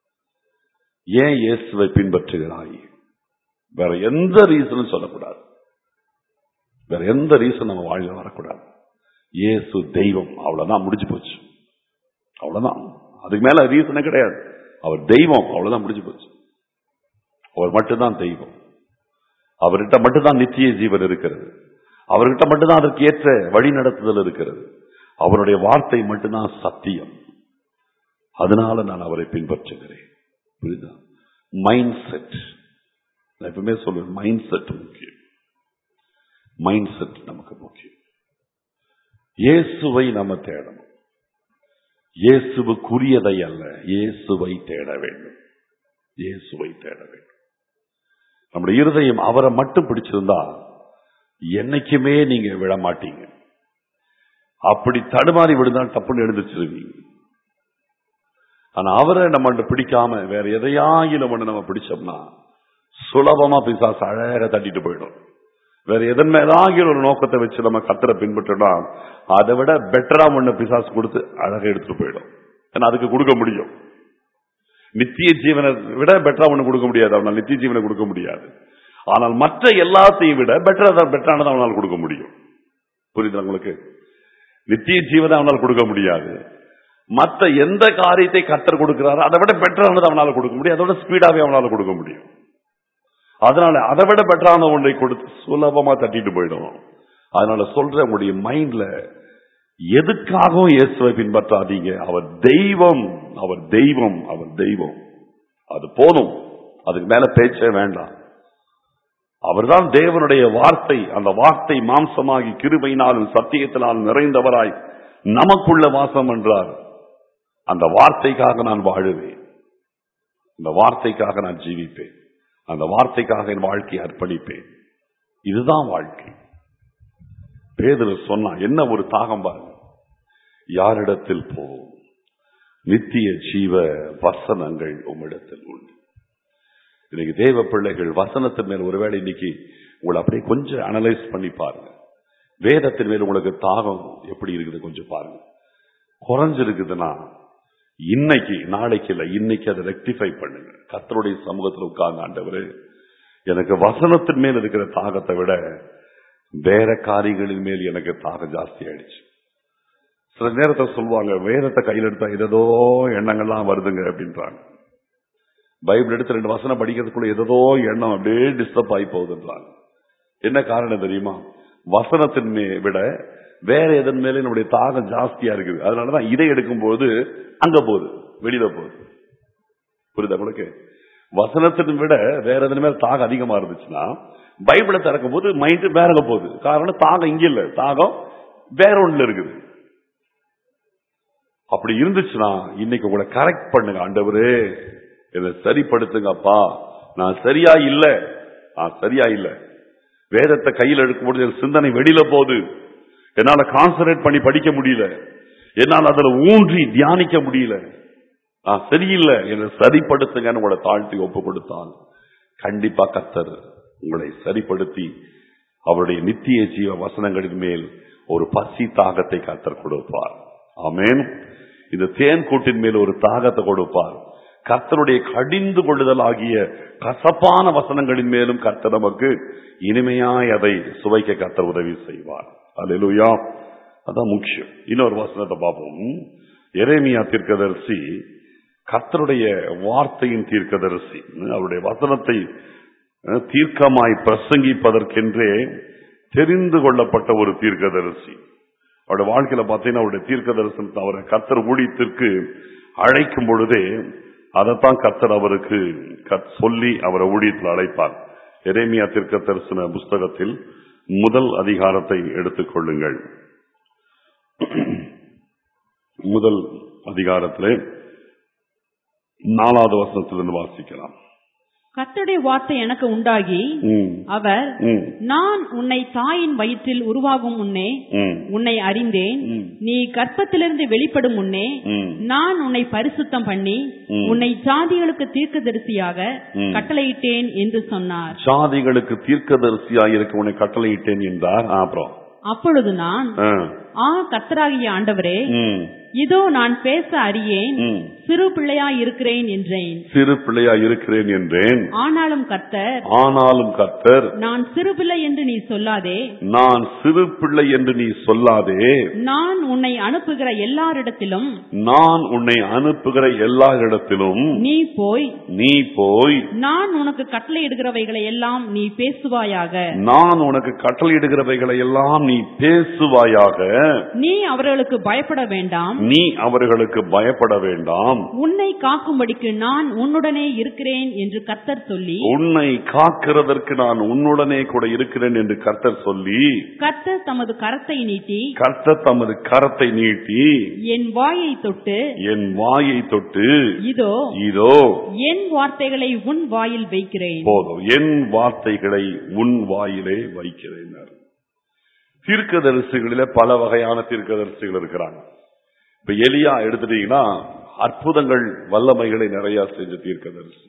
ஏன் இயேசுவை பின்பற்றுகிறாய் வேற எந்த ரீசனும் சொல்லக்கூடாது வேற எந்த ரீசன் நம்ம வாழ்ல வரக்கூடாது இயேசு தெய்வம் அவ்வளவுதான் முடிஞ்சு போச்சு அவ்வளவுதான் அதுக்கு மேல ரீசனே கிடையாது அவர் தெய்வம் அவ்வளவுதான் முடிஞ்சு போச்சு அவர் மட்டும்தான் தெய்வம் அவர்கிட்ட மட்டும்தான் நித்திய ஜீவன் இருக்கிறது அவர்கிட்ட மட்டும்தான் அதற்கு ஏற்ற வழி நடத்துதல் இருக்கிறது அவருடைய வார்த்தை மட்டும்தான் சத்தியம் அதனால நான் அவரை பின்பற்றுகிறேன் புரியுதா மைண்ட் செட் நான் எப்பவுமே சொல்லுவேன் மைண்ட் செட் முக்கியம் மைண்ட் செட் நமக்கு முக்கியம் இயேசுவை நம்ம தேடணும் இயேசுவுக்குரியதை அல்ல இயேசுவை தேட வேண்டும் இயேசுவை தேட வேண்டும் நம்முடைய இருதயம் அவரை மட்டும் பிடிச்சிருந்தா என்னைக்குமே நீங்க விழ மாட்டீங்க அப்படி தடுமாறி விழுந்தால் தப்புன்னு எழுந்திருச்சிருவீங்க ஆனா அவரை நம்ம பிடிக்காம வேற எதையாயிலும் ஒண்ணு நம்ம பிடிச்சோம்னா சுலபமா பிசாசு அழகா தட்டிட்டு போயிடும் வேற எதன் மேலாகிய ஒரு நோக்கத்தை வச்சு நம்ம கத்தரை பின்பற்றோம்னா அதை விட பெட்டரா ஒண்ணு பிசாசு கொடுத்து அழகா எடுத்துட்டு போயிடும் ஏன்னா அதுக்கு கொடுக்க முடியும் நித்திய ஜீவனை விட பெட்டரா ஒண்ணு கொடுக்க முடியாது அவனால் நித்திய ஜீவனை கொடுக்க முடியாது ஆனால் மற்ற எல்லாத்தையும் விட பெட்டரா பெட்டரானதை அவனால் கொடுக்க முடியும் புரியுதா உங்களுக்கு நித்திய ஜீவனை அவனால் கொடுக்க முடியாது மற்ற எந்த காரியத்தை கத்தர் கொடுக்கிறாரோ அதை விட பெட்டரானது அவனால் கொடுக்க முடியும் அதோட ஸ்பீடாவே அவனால் கொடுக்க முடியும் அதனால அதை விட பெட்டரான ஒன்றை கொடுத்து சுலபமா தட்டிட்டு போயிடும் அதனால சொல்ற உங்களுடைய மைண்ட்ல எதுக்காகவும் இயேசுவை பின்பற்றாதீங்க அவர் தெய்வம் அவர் தெய்வம் அவர் தெய்வம் அது போதும் அதுக்கு மேல பேச்சே வேண்டாம் அவர்தான் தேவனுடைய வார்த்தை அந்த வார்த்தை மாம்சமாகி கிருபையினாலும் சத்தியத்தினாலும் நிறைந்தவராய் நமக்குள்ள வாசம் என்றார் அந்த வார்த்தைக்காக நான் வாழுவேன் அந்த வார்த்தைக்காக நான் ஜீவிப்பேன் அந்த வார்த்தைக்காக என் வாழ்க்கையை அர்ப்பணிப்பேன் இதுதான் வாழ்க்கை பேதர் சொன்னா என்ன ஒரு தாகம் பாருங்க யாரிடத்தில் போவோம் நித்திய ஜீவ வசனங்கள் உம்மிடத்தில் உண்டு இன்னைக்கு தேவ பிள்ளைகள் வசனத்தின் மேல் ஒருவேளை இன்னைக்கு உங்களை அப்படியே கொஞ்சம் அனலைஸ் பண்ணி பாருங்க வேதத்தின் மேல் உங்களுக்கு தாகம் எப்படி இருக்குது கொஞ்சம் பாருங்க குறைஞ்சிருக்குதுன்னா இன்னைக்கு நாளைக்கு இல்ல இன்னைக்கு அதை ரெக்டிஃபை பண்ணுங்க கத்தருடைய சமூகத்தில் உட்கார்ந்து ஆண்டவரு எனக்கு வசனத்தின் மேல் இருக்கிற தாகத்தை விட வேற காரியங்களின் மேல் எனக்கு தாகம் ஜாஸ்தி ஆயிடுச்சு சில நேரத்தை சொல்லுவாங்க வேதத்தை கையில் எடுத்தா ஏதோ எண்ணங்கள்லாம் வருதுங்க அப்படின்றாங்க பைபிள் எடுத்து ரெண்டு வசனம் படிக்கிறதுக்குள்ள ஏதோ எண்ணம் அப்படியே டிஸ்டர்ப் ஆகி போகுதுன்றாங்க என்ன காரணம் தெரியுமா வசனத்தின் மே விட வேற எதன் மேலே நம்முடைய தாகம் ஜாஸ்தியா இருக்குது அதனாலதான் இதை எடுக்கும்போது அங்க போகுது வெளியில போகுது புரியுதா உங்களுக்கு வசனத்தின் விட வேற எதன் மேல தாகம் அதிகமா இருந்துச்சுன்னா பைபிளை திறக்கும் போது மைண்ட் வேறங்க போகுது காரணம் தாகம் இங்க இல்ல தாகம் வேற ஒண்ணுல இருக்குது அப்படி இருந்துச்சுன்னா இன்னைக்கு உங்களை கரெக்ட் பண்ணுங்க ஆண்டவரே இதை சரிப்படுத்துங்கப்பா நான் சரியா இல்ல நான் சரியா இல்ல வேதத்தை கையில் எடுக்கும்போது என் சிந்தனை வெளியில போகுது என்னால கான்சன்ட்ரேட் பண்ணி படிக்க முடியல என்னால் அதுல ஊன்றி தியானிக்க முடியல நான் சரியில்லை என்னை சரிப்படுத்துங்கன்னு உங்களை தாழ்த்தி ஒப்பு கொடுத்தால் கண்டிப்பா கத்தர் உங்களை சரிப்படுத்தி அவருடைய நித்திய ஜீவ வசனங்களின் மேல் ஒரு பசி தாகத்தை கத்தர் கொடுப்பார் ஆமேன் இந்த தேன் கூட்டின் மேல் ஒரு தாகத்தை கொடுப்பார் கர்த்தருடைய கடிந்து கொள்ளுதல் ஆகிய கசப்பான வசனங்களின் மேலும் கர்த்தர் நமக்கு இனிமையாய் அதை சுவைக்க கர்த்தர் உதவி செய்வார் அல்லேலூயா அதான் முக்கியம் இன்னொரு வசனத்தை பார்ப்போம் எரேமியா தீர்க்கதரிசி கர்த்தருடைய வார்த்தையின் தீர்க்கதரிசி அவருடைய வசனத்தை அஹ், தீர்க்கமாய் பிரசங்கிப்பதற்கென்றே தெரிந்து கொள்ளப்பட்ட ஒரு தீர்க்கதரிசி அவருடைய வாழ்க்கையில பார்த்தீங்கன்னா அவருடைய தீர்க்க தரிசனத்தை அவரை கர்த்தர் ஊழியத்திற்கு அழைக்கும் பொழுதே அதைத்தான் கர்த்தர் அவருக்கு கத்- சொல்லி அவரை ஊழியத்தில் அழைப்பார் எரேமியா தீர்க்க தரிசன புஸ்தகத்தில் முதல் அதிகாரத்தை எடுத்துக் கொள்ளுங்கள் முதல் அதிகாரத்திலே நாலாவது வசனத்திலிருந்து வாசிக்கலாம் கர்த்தருடைய வார்த்தை எனக்கு உண்டாகி ம், அவர் ம், நான் உன்னை தாயின் வயிற்றில் உருவாகும் முன்னே ம், உன்னை அறிந்தேன் ம், நீ கற்பத்திலிருந்து வெளிப்படும் முன்னே ம். நான் உன்னை பரிசுத்தம் பண்ணி ம். உன்னை ஜாதிகளுக்கு தீர்க்கதரிசியாக ம். கட்டளையிட்டேன் என்று சொன்னார் ஜாதிகளுக்கு தீர்க்கதரிசியாக இருக்க உன்னை கட்டளையிட்டேன் என்றார் ஆ, அப்புறம் அப்பொழுது நான் ஆ, ஆ கர்த்தராகிய ஆண்டவரே ம், இதோ நான் பேச அறியேன் ம். சிறு பிள்ளையாய் இருக்கிறேன் என்றேன் சிறு பிள்ளையா இருக்கிறேன் என்றேன் ஆனாலும் கர்த்தர் ஆனாலும் கர்த்தர் நான் சிறு பிள்ளை என்று நீ சொல்லாதே நான் சிறு பிள்ளை என்று நீ சொல்லாதே நான் உன்னை அனுப்புகிற எல்லாரிடத்திலும் நான் உன்னை அனுப்புகிற எல்லா இடத்திலும் நீ போய் நீ போய் நான் உனக்கு கட்டளையிடுகிறவைகளை எல்லாம் நீ பேசுவாயாக நான் உனக்கு கட்டளையிடுகிறவைகளை எல்லாம் நீ பேசுவாயாக நீ அவர்களுக்கு பயப்பட வேண்டாம் நீ அவர்களுக்கு பயப்பட வேண்டாம் உன்னை காக்கும்படிக்கு நான் உன்னுடனே இருக்கிறேன் என்று கர்த்தர் சொல்லி உன்னை காக்கிறதற்கு நான் உன்னுடனே கூட இருக்கிறேன் என்று கர்த்தர் சொல்லி கர்த்தர் தமது கரத்தை நீட்டி கர்த்தர் தமது கரத்தை நீட்டி என் வாயை தொட்டு என் வாயை தொட்டு இதோ இதோ என் வார்த்தைகளை உன் வாயில் வைக்கிறேன் போதும் என் வார்த்தைகளை உன் வாயிலே வைக்கிறேன் தீர்க்கதரிசிகளில பல வகையான தீர்க்கதரிசிகள் இருக்கிறாங்க இப்ப எலியா எடுத்துட்டீங்கன்னா அற்புதங்கள் வல்லமைகளை நிறைய செஞ்ச தீர்க்கதரிசி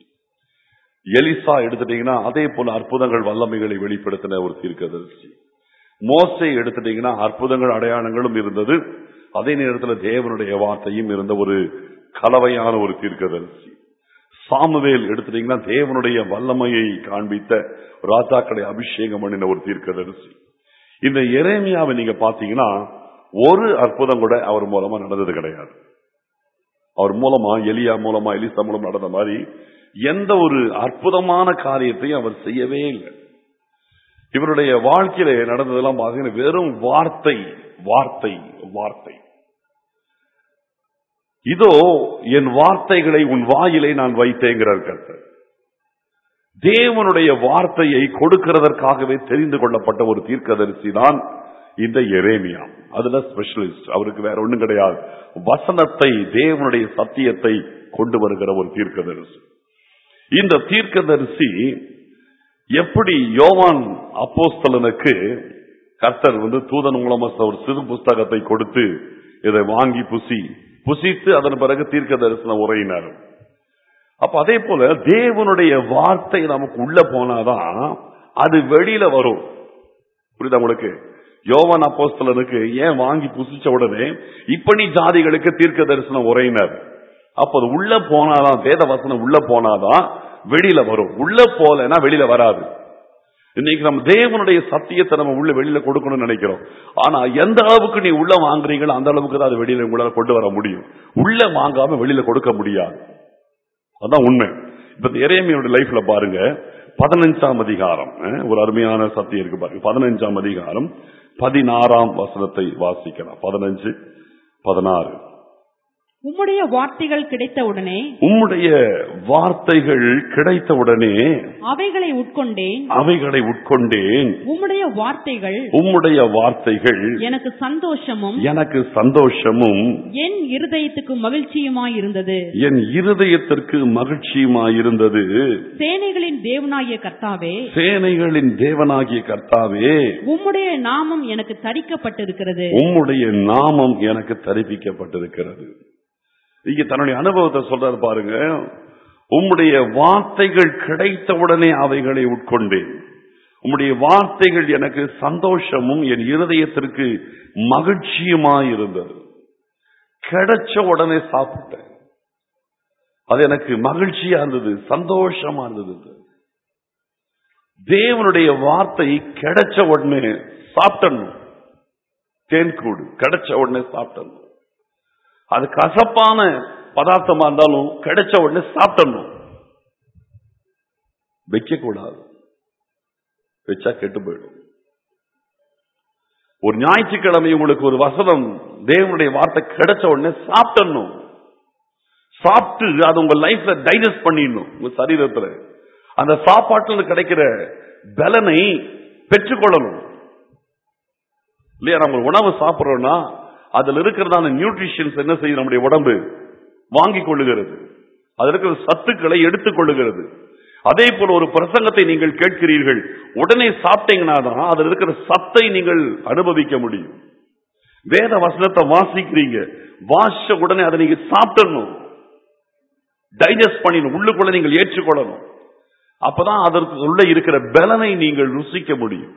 எலிசா எடுத்துட்டீங்கன்னா அதே போல அற்புதங்கள் வல்லமைகளை வெளிப்படுத்தின ஒரு தீர்க்கதரிசி மோசை எடுத்துட்டீங்கன்னா அற்புதங்கள் அடையாளங்களும் இருந்தது அதே நேரத்தில் தேவனுடைய வார்த்தையும் இருந்த ஒரு கலவையான ஒரு தீர்க்கதரிசி சாமுவேல் எடுத்துட்டீங்கன்னா தேவனுடைய வல்லமையை காண்பித்த ராஜாக்களை அபிஷேகம் பண்ணின ஒரு தீர்க்கதரிசி இந்த எரேமியாவை நீங்க பாத்தீங்கன்னா ஒரு அற்புதம் கூட அவர் மூலமா நடந்தது கிடையாது அவர் மூலமா எலியா மூலமா எலிசா மூலம் நடந்த மாதிரி எந்த ஒரு அற்புதமான காரியத்தையும் அவர் செய்யவே இல்லை இவருடைய வாழ்க்கையில நடந்ததெல்லாம் பாத்தீங்கன்னா வெறும் வார்த்தை வார்த்தை வார்த்தை இதோ என் வார்த்தைகளை உன் வாயிலை நான் வைத்தேங்கிறார் கர்த்தர் தேவனுடைய வார்த்தையை கொடுக்கிறதற்காகவே தெரிந்து கொள்ளப்பட்ட ஒரு தீர்க்கதரிசி தான் இந்த எரேமியா அதுல ஸ்பெஷலிஸ்ட் அவருக்கு வேற ஒண்ணும் கிடையாது வசனத்தை தேவனுடைய சத்தியத்தை கொண்டு வருகிற ஒரு தீர்க்கதரிசி இந்த தீர்க்கதரிசி எப்படி யோவான் அப்போஸ்தலனுக்கு கர்த்தர் வந்து தூதன் மூலமா ஒரு சிறு புஸ்தகத்தை கொடுத்து இதை வாங்கி புசி புசித்து அதன் பிறகு தீர்க்க தரிசன உரையினார் அப்ப அதே போல தேவனுடைய வார்த்தை நமக்கு உள்ள போனாதான் அது வெளியில வரும் புரியுதா உங்களுக்கு யோவான் அப்போஸ்தலனுக்கு ஏன் வாங்கி புசிச்ச உடனே இப்ப நீ ஜாதிகளுக்கு தீர்க்க தரிசனம் உரையினர் அப்ப அது உள்ள போனாதான் வேத வசனம் உள்ள போனாதான் வெளியில வரும் உள்ள போலனா வெளியில வராது இன்னைக்கு நம்ம தேவனுடைய சத்தியத்தை நம்ம உள்ள வெளியில கொடுக்கணும்னு நினைக்கிறோம் ஆனா எந்த அளவுக்கு நீ உள்ள வாங்குறீங்களோ அந்த அளவுக்கு தான் அது வெளியில உங்களால கொண்டு வர முடியும் உள்ள வாங்காம வெளியில கொடுக்க முடியாது அதான் உண்மை இப்ப இந்த இறைமையோட லைஃப்ல பாருங்க பதினஞ்சாம் அதிகாரம் அஹ், ஒரு அருமையான சத்தியம் இருக்கு பாருங்க பதினஞ்சாம் அதிகாரம் பதினாறாம் வசனத்தை வாசிக்கலாம் பதினஞ்சு பதினாறு உம்முடைய வார்த்தைகள் கிடைத்தவுடனே உம்முடைய வார்த்தைகள் கிடைத்தவுடனே அவைகளை உட்கொண்டேன் அவைகளை உட்கொண்டேன் உம்முடைய வார்த்தைகள் உம்முடைய வார்த்தைகள் எனக்கு சந்தோஷமும் எனக்கு சந்தோஷமும் என் இருதயத்துக்கு மகிழ்ச்சியுமாயிருந்தது என் இருதயத்திற்கு மகிழ்ச்சியுமாயிருந்தது சேனைகளின் தேவனாகிய கர்த்தாவே சேனைகளின் தேவனாகிய கர்த்தாவே உம்முடைய நாமம் எனக்கு தரிக்கப்பட்டிருக்கிறது உம்முடைய நாமம் எனக்கு தரிப்பிக்கப்பட்டிருக்கிறது இங்க தன்னுடைய அனுபவத்தை சொல்றாரு பாருங்க உம்முடைய வார்த்தைகள் கிடைத்தவுடனே அவைகளை உட்கொண்டேன் உம்முடைய வார்த்தைகள் எனக்கு சந்தோஷமும் என் இருதயத்திற்கு மகிழ்ச்சியுமாயிருந்தது கிடைச்ச உடனே சாப்பிட்டேன் அது எனக்கு மகிழ்ச்சியா இருந்தது சந்தோஷமா இருந்தது தேவனுடைய வார்த்தை கிடைச்ச உடனே சாப்பிட்டணும் தேன்கூடு கிடைச்ச உடனே சாப்பிட்டணும் அது கசப்பான பதார்த்தமா இருந்தாலும் கிடைச்ச உடனே சாப்பிட்டணும் வைக்க கூடாது வச்சா கெட்டு போயிடும் ஒரு ஞாயிற்றுக்கிழமை உங்களுக்கு ஒரு வசனம் தேவனுடைய வார்த்தை கிடைச்ச உடனே சாப்பிட்டணும் சாப்பிட்டு அது உங்க லைஃப்ல டைஜஸ்ட் பண்ணிடணும் உங்க சரீரத்துல அந்த சாப்பாட்டுல கிடைக்கிற பலனை பெற்றுக்கொள்ளணும் இல்லையா நம்ம ஒரு உணவு சாப்பிடுறோம்னா அதுல இருக்கிறதான நியூட்ரிஷன்ஸ் என்ன செய்யும் நம்முடைய உடம்பு வாங்கி கொள்ளுகிறது அதில் இருக்கிற சத்துக்களை எடுத்துக் கொள்ளுகிறது அதே போல ஒரு பிரசங்கத்தை நீங்கள் கேட்கிறீர்கள் உடனே சாப்பிட்டீங்கன்னா தான் அதில் இருக்கிற சத்தை நீங்கள் அனுபவிக்க முடியும் வேத வசனத்தை வாசிக்கிறீங்க வாசிச்ச உடனே அதை நீங்க சாப்பிடணும் டைஜஸ்ட் பண்ணிடணும் உள்ளுக்குள்ள நீங்கள் ஏற்றுக்கொள்ளணும் அப்பதான் அதற்கு உள்ள இருக்கிற பலனை நீங்கள் ருசிக்க முடியும்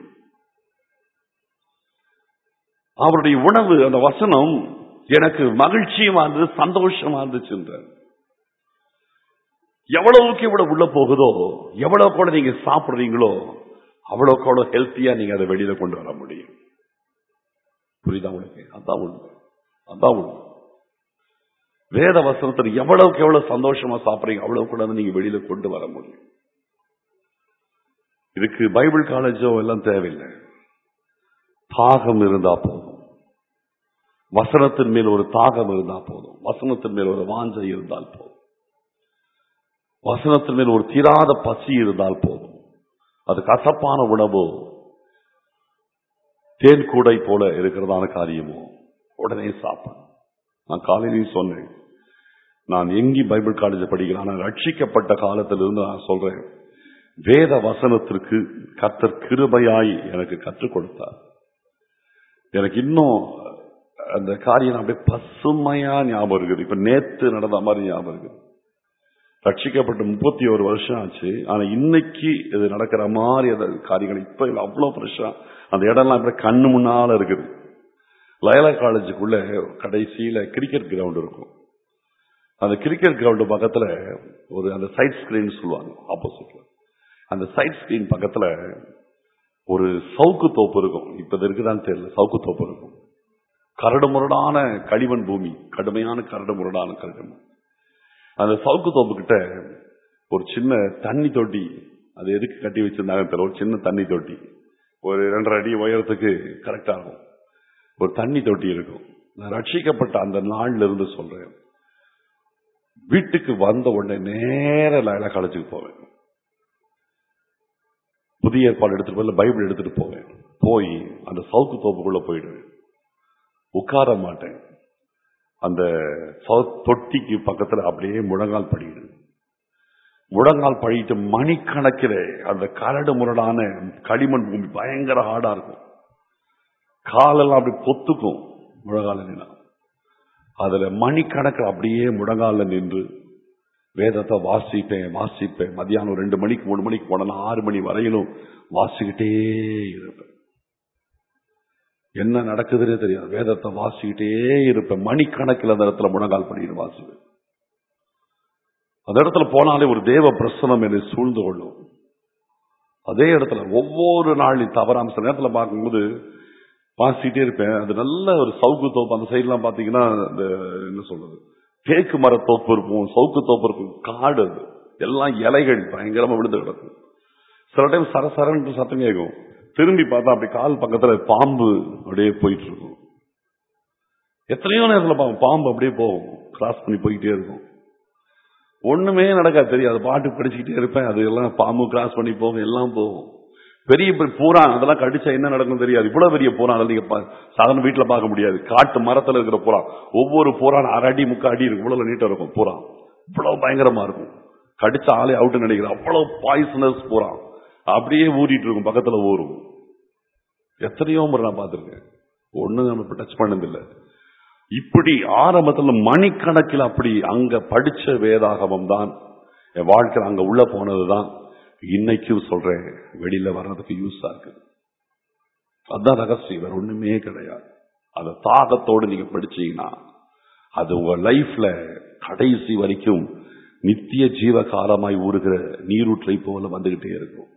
அவருடைய உணவு அந்த வசனம் எனக்கு மகிழ்ச்சியுமா இருந்தது சந்தோஷமா இருந்துச்சுன்றார் எவ்வளவுக்கு எவ்வளவு உள்ள போகுதோ எவ்வளவு கூட நீங்க சாப்பிடுறீங்களோ அவ்வளவுக்கு அவ்வளவு ஹெல்த்தியா நீங்க அதை வெளியில கொண்டு வர முடியும் புரியுதா உங்களுக்கு அதான் உண்மை அதான் உண்மை வேத வசனத்தில் எவ்வளவுக்கு எவ்வளவு சந்தோஷமா சாப்பிடுறீங்க அவ்வளவு கூட அதை நீங்க வெளியில கொண்டு வர முடியும் இதுக்கு பைபிள் காலேஜோ எல்லாம் தேவையில்லை தாகம் இருந்தா போதும் வசனத்தின் மேல் ஒரு தாகம் இருந்தா போதும் வசனத்தின் மேல் ஒரு வாஞ்சை இருந்தால் போதும் வசனத்தின் மேல் ஒரு தீராத பசி இருந்தால் போதும் அது கசப்பான உணவோ தேன் கூடை போல இருக்கிறதான காரியமோ உடனே சாப்பிடும் நான் காலையிலையும் சொன்னேன் நான் எங்கி பைபிள் காலேஜ் படிக்கிறேன் நான் ரட்சிக்கப்பட்ட காலத்திலிருந்து நான் சொல்றேன் வேத வசனத்திற்கு கர்த்தர் கிருபையாய் எனக்கு கற்றுக் கொடுத்தார் எனக்கு இன்னும் அந்த காரியம் அப்படியே பசுமையா ஞாபகம் இருக்குது இப்ப நேத்து நடந்த மாதிரி ஞாபகம் இருக்குது ரட்சிக்கப்பட்ட முப்பத்தி ஒரு வருஷம் ஆச்சு ஆனா இன்னைக்கு இது நடக்கிற மாதிரி அந்த காரியங்கள் இப்ப இல்ல அவ்வளவு ஃப்ரெஷ்ஷா அந்த இடம்லாம் இப்ப கண்ணு முன்னால இருக்குது லயலா காலேஜுக்குள்ள கடைசியில கிரிக்கெட் கிரவுண்ட் இருக்கும் அந்த கிரிக்கெட் கிரவுண்ட் பக்கத்துல ஒரு அந்த சைட் ஸ்கிரீன் சொல்லுவாங்க ஆப்போசிட்ல அந்த சைட் ஸ்கிரீன் பக்கத்துல ஒரு சவுக்கு தோப்பு இருக்கும் இப்ப இது இருக்குதான்னு தெரியல சவுக்கு தோப்பு இருக்கும் கரடு முரடான களிமண் பூமி கடுமையான கரடு முரடான கரடு அந்த சவுக்கு தோப்பு கிட்ட ஒரு சின்ன தண்ணி தொட்டி அது எதுக்கு கட்டி வச்சிருந்தாங்கன்னு தெரியல ஒரு சின்ன தண்ணி தொட்டி ஒரு ரெண்டரை அடி உயரத்துக்கு கரெக்டா இருக்கும் ஒரு தண்ணி தொட்டி இருக்கும் நான் ரட்சிக்கப்பட்ட அந்த நாள்ல இருந்து சொல்றேன் வீட்டுக்கு வந்த உடனே நேர லயலா காலேஜுக்கு போவேன் புதிய ஏற்பாடு எடுத்துட்டு போய் பைபிள் எடுத்துட்டு போவேன் போய் அந்த சவுக்கு தோப்புக்குள்ள போயிடுவேன் உட்கார மாட்டேன் அந்த சவு- தொட்டிக்கு பக்கத்துல அப்படியே முழங்கால் படிடு முழங்கால் படிட்டு மணிக்கணக்கில் அந்த கரடு முரடான களிமண் பூமி பயங்கர ஹார்டா இருக்கும் காலெல்லாம் அப்படி பொத்துக்கும் முழங்கால நின்னா அதுல மணிக்கணக்கில் அப்படியே முழங்கால நின்று வேதத்தை வாசிப்பேன் வாசிப்பேன் மதியானம் ரெண்டு மணிக்கு மூணு மணிக்கு போனா ஆறு மணி வரையிலும் வாசிக்கிட்டே இருப்பேன் என்ன நடக்குதுன்னே தெரியாது வேதத்தை வாசிக்கிட்டே இருப்பேன் மணிக்கணக்கில் அந்த இடத்துல முழங்கால் பண்ணிட்டு வாசிப்பேன் அந்த இடத்துல போனாலே ஒரு தேவ பிரசனம் என்னை சூழ்ந்து கொள்ளும் அதே இடத்துல ஒவ்வொரு நாளையும் தவறாம சில நேரத்தில் பார்க்கும்போது வாசிக்கிட்டே இருப்பேன் அது நல்ல ஒரு சவுக்கு தோப்பு அந்த சைட்லாம் பார்த்தீங்கன்னா இந்த என்ன சொல்றது தேக்கு மர தோப்பு இருக்கும் சவுக்கு தோப்பு இருக்கும் காடு அது எல்லாம் இலைகள் பயங்கரமா விழுந்து கிடக்கும் சில டைம் சர சரன்னு சத்தம் கேட்கும் திரும்பி பார்த்தா அப்படி கால் பக்கத்துல பாம்பு அப்படியே போயிட்டு இருக்கும் எத்தனையோ நேரத்துல பாவம் பாம்பு அப்படியே போகும் கிராஸ் பண்ணி போய்கிட்டே இருக்கும் ஒண்ணுமே நடக்காது தெரியாது பாட்டு படிச்சுக்கிட்டே இருப்பேன் அது எல்லாம் பாம்பு கிராஸ் பண்ணி போகும் எல்லாம் போகும் பெரிய பெரிய பூரான் அதெல்லாம் கடிச்சா என்ன நடக்கும் தெரியாது இவ்வளவு பெரிய பூரான் அதெல்லாம் நீங்க பா- சாதாரண வீட்டுல பார்க்க முடியாது காட்டு மரத்துல இருக்கிற பூரான் ஒவ்வொரு பூரான் அரை அடி முக்கா அடி இருக்கும் இவ்வளவு நீட்டா இருக்கும் பூரான் இவ்வளவு பயங்கரமா இருக்கும் கடிச்ச ஆளே அவுட்டு நினைக்கிறேன் அவ்வளவு பாய்சனஸ் பூரான் அப்படியே ஊறிட்டு இருக்கும் பக்கத்துல ஊறும் எத்தனையோ முறை நான் பார்த்திருக்கேன் ஒண்ணு நம்ம டச் பண்ணதில்லை இப்படி ஆரம்பத்துல மணிக்கணக்கில் அப்படி அங்க படிச்ச வேதாகமம் தான் என் வாழ்க்கையில் அங்க உள்ள போனதுதான் இன்னைக்கும் சொல்றேன் வெளியில வர்றதுக்கு யூஸா இருக்குது அதான் ரகசியம் வேற ஒண்ணுமே கிடையாது அந்த தாகத்தோடு நீங்க படிச்சீங்கன்னா அது உங்க லைஃப்ல கடைசி வரைக்கும் நித்திய ஜீவ காலமாய் ஊறுகிற நீரூற்றை போல வந்துகிட்டே இருக்கும்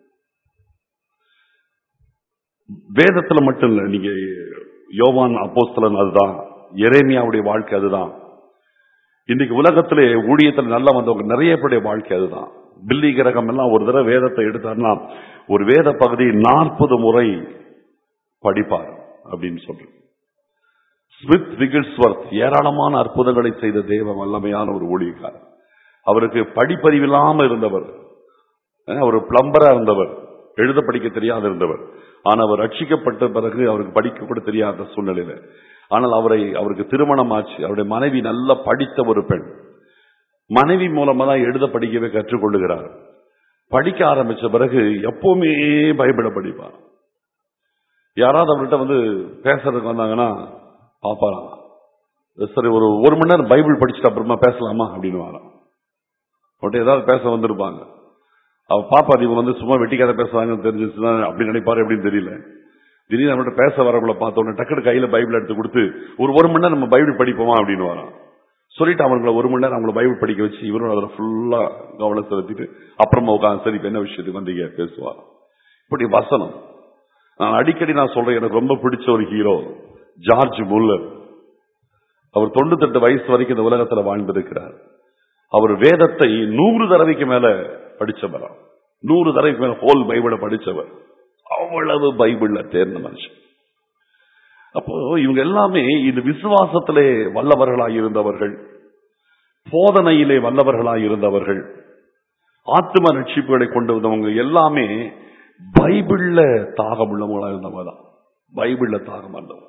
வேதத்துல மட்டும் இல்ல நீங்க யோவான் அப்போஸ்தலன் அதுதான் எரேமியாவுடைய வாழ்க்கை அதுதான் இன்னைக்கு உலகத்திலே ஊழியத்தில் நல்லா வந்தவங்க நிறைய பேருடைய வாழ்க்கை அதுதான் பில்லி கிரகம் எல்லாம் ஒரு தடவை வேதத்தை எடுத்தார்னா ஒரு வேத பகுதியை நாற்பது முறை படிப்பார் அப்படின்னு சொல்றேன் ஸ்மித் விகில்ஸ்வர்த் ஏராளமான அற்புதங்களை செய்த தேவ வல்லமையான ஒரு ஊழியக்காரர் அவருக்கு படிப்பறிவில்லாம இருந்தவர் அஹ், அவர் பிளம்பரா இருந்தவர் எழுத படிக்க தெரியாத இருந்தவர் ஆனா அவர் ரட்சிக்கப்பட்ட பிறகு அவருக்கு படிக்க கூட தெரியாத சூழ்நிலையில ஆனால் அவரை அவருக்கு திருமணம் ஆச்சு அவருடைய மனைவி நல்லா படித்த ஒரு பெண் மனைவி மூலமா தான் எழுத படிக்கவே கற்றுக்கொள்ளுகிறார் படிக்க ஆரம்பிச்ச பிறகு எப்பவுமே பைபிளை படிப்பார் யாராவது அவர்கிட்ட வந்து பேசுறதுக்கு வந்தாங்கன்னா பாப்பாராம் சரி ஒரு ஒரு மணி நேரம் பைபிள் படிச்சுட்டு அப்புறமா பேசலாமா அப்படின்னு வரான் அவர்கிட்ட ஏதாவது பேச வந்திருப்பாங்க அவ பாப்பா இவங்க வந்து சும்மா வெட்டி கதை பேசுறாங்கன்னு தெரிஞ்சிச்சுன்னா அப்படி நினைப்பாரு எப்படின்னு தெரியல திடீர்னு அவன்கிட்ட பேச வரவங்கள பார்த்த உடனே டக்குனு கையில பைபிள் எடுத்து கொடுத்து ஒரு ஒரு மணி நேரம் நம்ம பைபிள் படிப்போமா அப்படின்னு வரான் சொல்லிட்டு அவங்களை ஒரு மணி நேரம் அவங்கள பைபிள் படிக்க வச்சு இவரும் அதில் ஃபுல்லா கவனம் செலுத்திட்டு அப்புறமா உட்காந்து சரி இப்ப என்ன விஷயத்துக்கு வந்தீங்க பேசுவார் இப்படி வசனம் நான் அடிக்கடி நான் சொல்றேன் எனக்கு ரொம்ப பிடிச்ச ஒரு ஹீரோ ஜார்ஜ் முல்லர் அவர் தொண்ணூத்தெட்டு வயசு வரைக்கும் இந்த உலகத்துல வாழ்ந்திருக்கிறார் அவர் வேதத்தை நூறு தடவைக்கு மேல படிச்சவரா நூறு தடவைக்கு மேல ஹோல் பைபிளை படிச்சவர் அவ்வளவு பைபிள்ல தேர்ந்த மனுஷன் அப்போ இவங்க எல்லாமே இந்த விசுவாசத்திலே வல்லவர்களாய் இருந்தவர்கள் போதனையிலே வல்லவர்களாய் இருந்தவர்கள் ஆத்ம ரட்சிப்புகளை கொண்டு வந்தவங்க எல்லாமே பைபிள்ல தாகம் உள்ளவங்களா இருந்தவங்க தான் பைபிள்ல தாகம் இருந்தவங்க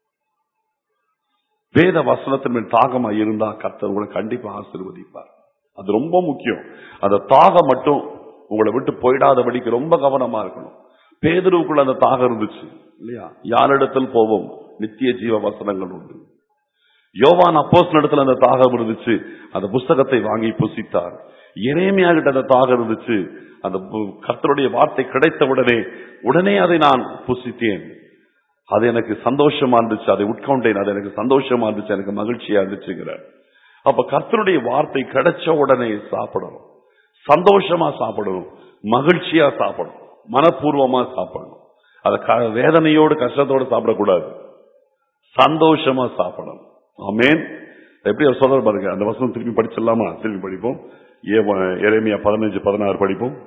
வேத வசனத்தின் மேல் தாகமா இருந்தா கர்த்தர் உங்களை கண்டிப்பா ஆசீர்வதிப்பார் அது ரொம்ப முக்கியம் அந்த தாகம் மட்டும் உங்களை விட்டு போயிடாதபடிக்கு ரொம்ப கவனமா இருக்கணும் பேதருவுக்குள்ள அந்த தாகம் இருந்துச்சு இல்லையா யாரிடத்தில் போவோம் நித்திய ஜீவ வசனங்கள் உண்டு யோவான் அப்போஸ் இடத்துல அந்த தாகம் இருந்துச்சு அந்த புஸ்தகத்தை வாங்கி புசித்தார் இறைமையா கிட்ட அந்த தாகம் இருந்துச்சு அந்த பு- கர்த்தருடைய வார்த்தை கிடைத்த உடனே உடனே அதை நான் புசித்தேன் அது எனக்கு சந்தோஷமா இருந்துச்சு அதை உட்கொண்டேன் அது எனக்கு சந்தோஷமா இருந்துச்சு எனக்கு மகிழ்ச்சியா இருந்துச்சுங்கிறார் அப்ப கர்த்தருடைய வார்த்தை கிடைச்ச உடனே சாப்பிடணும் சந்தோஷமா சாப்பிடணும் மகிழ்ச்சியா சாப்பிடணும் மனப்பூர்வமா சாப்பிடணும் அத க- வேதனையோடு கஷ்டத்தோடு சாப்பிடக்கூடாது சந்தோஷமா சாப்பிடணும் ஆமென் எப்படி அவர் சொல்ற பாருங்க அந்த வசனம் திருப்பி படிச்சிடலாமா திருப்பி படிப்போம் ஏ- எரேமியா பதினஞ்சு பதினாறு படிப்போம்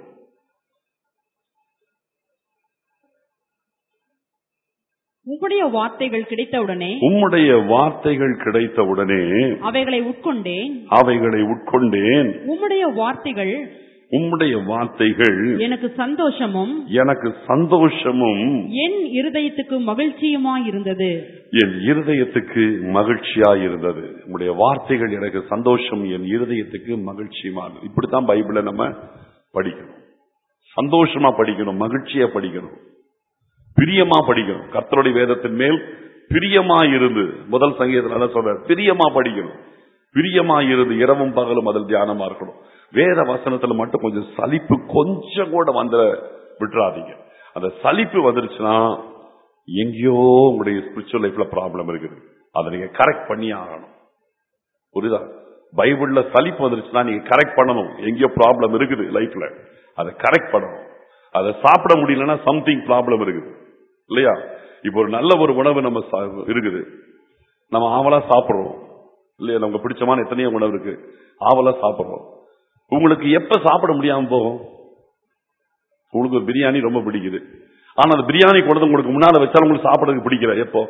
உம்முடைய வார்த்தைகள் கிடைத்தவுடனே உம்முடைய வார்த்தைகள் கிடைத்த உடனே அவைகளை உட்கொண்டேன் அவைகளை உட்கொண்டேன் உம்முடைய வார்த்தைகள் உம்முடைய வார்த்தைகள் எனக்கு சந்தோஷமும் எனக்கு சந்தோஷமும் என் இருதயத்துக்கு மகிழ்ச்சியுமாய் இருந்தது என் இருதயத்துக்கு மகிழ்ச்சியா இருந்தது உம்முடைய வார்த்தைகள் எனக்கு சந்தோஷம் என் இருதயத்துக்கு மகிழ்ச்சியுமா இருந்தது. இப்படித்தான் பைபிளை நம்ம படிக்கணும் சந்தோஷமா படிக்கணும் மகிழ்ச்சியா படிக்கணும் பிரியமா படிக்கணும் கர்த்தருடைய வேதத்தின் மேல் பிரியமா இருந்து முதல் சங்கீதத்துல அதான் சொல்ற பிரியமா படிக்கணும் பிரியமா இருந்து இரவும் பகலும் அதில் தியானமா இருக்கணும் வேத வசனத்துல மட்டும் கொஞ்சம் சலிப்பு கொஞ்சம் கூட வந்த விட்டுறாதீங்க அந்த சலிப்பு வந்துருச்சுன்னா எங்கேயோ உங்களுடைய ஸ்பிரிச்சுவல் லைஃப்ல ப்ராப்ளம் இருக்குது அதை நீங்க கரெக்ட் பண்ணி ஆகணும் புரியுதா பைபிள்ல சலிப்பு வந்துருச்சுன்னா நீங்க கரெக்ட் பண்ணணும் எங்கேயோ ப்ராப்ளம் இருக்குது லைஃப்ல அதை கரெக்ட் பண்ணணும் அதை சாப்பிட முடியலன்னா சம்திங் ப்ராப்ளம் இருக்குது இல்லையா இப்போ ஒரு நல்ல ஒரு உணவு நம்ம சா- இருக்குது நம்ம ஆவலா சாப்பிடுறோம் இல்லையா நமக்கு பிடிச்சமான எத்தனையோ உணவு இருக்கு ஆவலா சாப்பிடுறோம் உங்களுக்கு எப்ப சாப்பிட முடியாம போகும் உங்களுக்கு ஒரு பிரியாணி ரொம்ப பிடிக்குது ஆனா அந்த பிரியாணி கொண்டு வந்து உங்களுக்கு முன்னால வச்சாலும் உங்களுக்கு சாப்பிடறதுக்கு பிடிக்கல எப்போ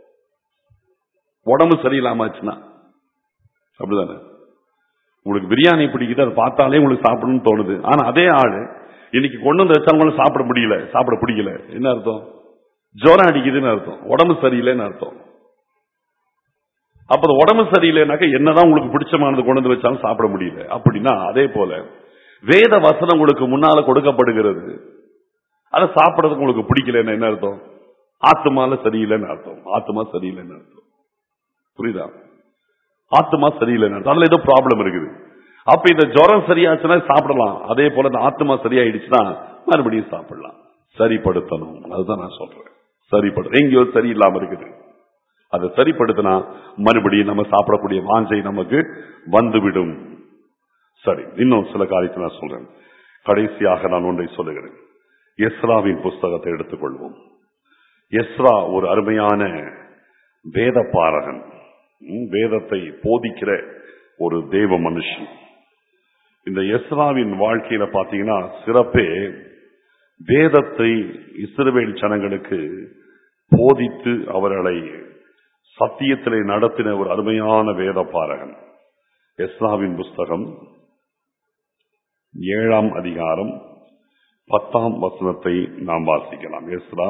உடம்பு சரியில்லாமச்சுன்னா அப்படிதானே உங்களுக்கு பிரியாணி பிடிக்குது அதை பார்த்தாலே உங்களுக்கு சாப்பிடணும்னு தோணுது ஆனா அதே ஆளு இன்னைக்கு கொண்டு வந்து வச்சாலும் சாப்பிட முடியல சாப்பிட பிடிக்கல என்ன அர்த்தம் ஜுரம் அடிக்குதுன்னு அர்த்தம் உடம்பு சரியில்லைன்னு அர்த்தம் அப்ப அந்த உடம்பு சரியில்லைனாக்க என்னதான் உங்களுக்கு பிடிச்சமானது கொண்டு வந்து வச்சாலும் சாப்பிட முடியல அப்படின்னா அதே போல வேத வசனம் உங்களுக்கு முன்னால கொடுக்கப்படுகிறது அதை சாப்பிடறதுக்கு உங்களுக்கு பிடிக்கலன்னு என்ன அர்த்தம் ஆத்துமால சரியில்லைன்னு அர்த்தம் ஆத்துமா சரியில்லைன்னு அர்த்தம் புரியுதா ஆத்துமா சரியில்லைன்னு அர்த்தம் அதுல ஏதோ ப்ராப்ளம் இருக்குது அப்ப இந்த ஜுரம் சரியாச்சுன்னா சாப்பிடலாம் அதே போல இந்த ஆத்துமா சரியாயிடுச்சுன்னா மறுபடியும் சாப்பிடலாம் சரிப்படுத்தணும் அதுதான் நான் சொல்றேன் சரிப்படு எங்கேயோ சரியில்லாம இருக்குது அதை சரிப்படுத்தினா மறுபடியும் நம்ம சாப்பிடக்கூடிய வாஞ்சை நமக்கு வந்துவிடும் சரி இன்னும் சில காரியத்தை நான் சொல்றேன் கடைசியாக நான் ஒன்றை சொல்லுகிறேன் எஸ்ராவின் புஸ்தகத்தை எடுத்துக்கொள்வோம் எஸ்ரா ஒரு அருமையான வேத பாரகன் ம், வேதத்தை போதிக்கிற ஒரு தேவ மனுஷன் இந்த எஸ்ராவின் வாழ்க்கையில பாத்தீங்கன்னா சிறப்பே வேதத்தை இஸ்ரவேல் ஜனங்களுக்கு போதித்து அவர்களை சத்தியத்திலே நடத்தின ஒரு அருமையான வேத பாரகன் எஸ்ராவின் புஸ்தகம் ஏழாம் அதிகாரம் பத்தாம் வசனத்தை நாம் வாசிக்கலாம் எஸ்ரா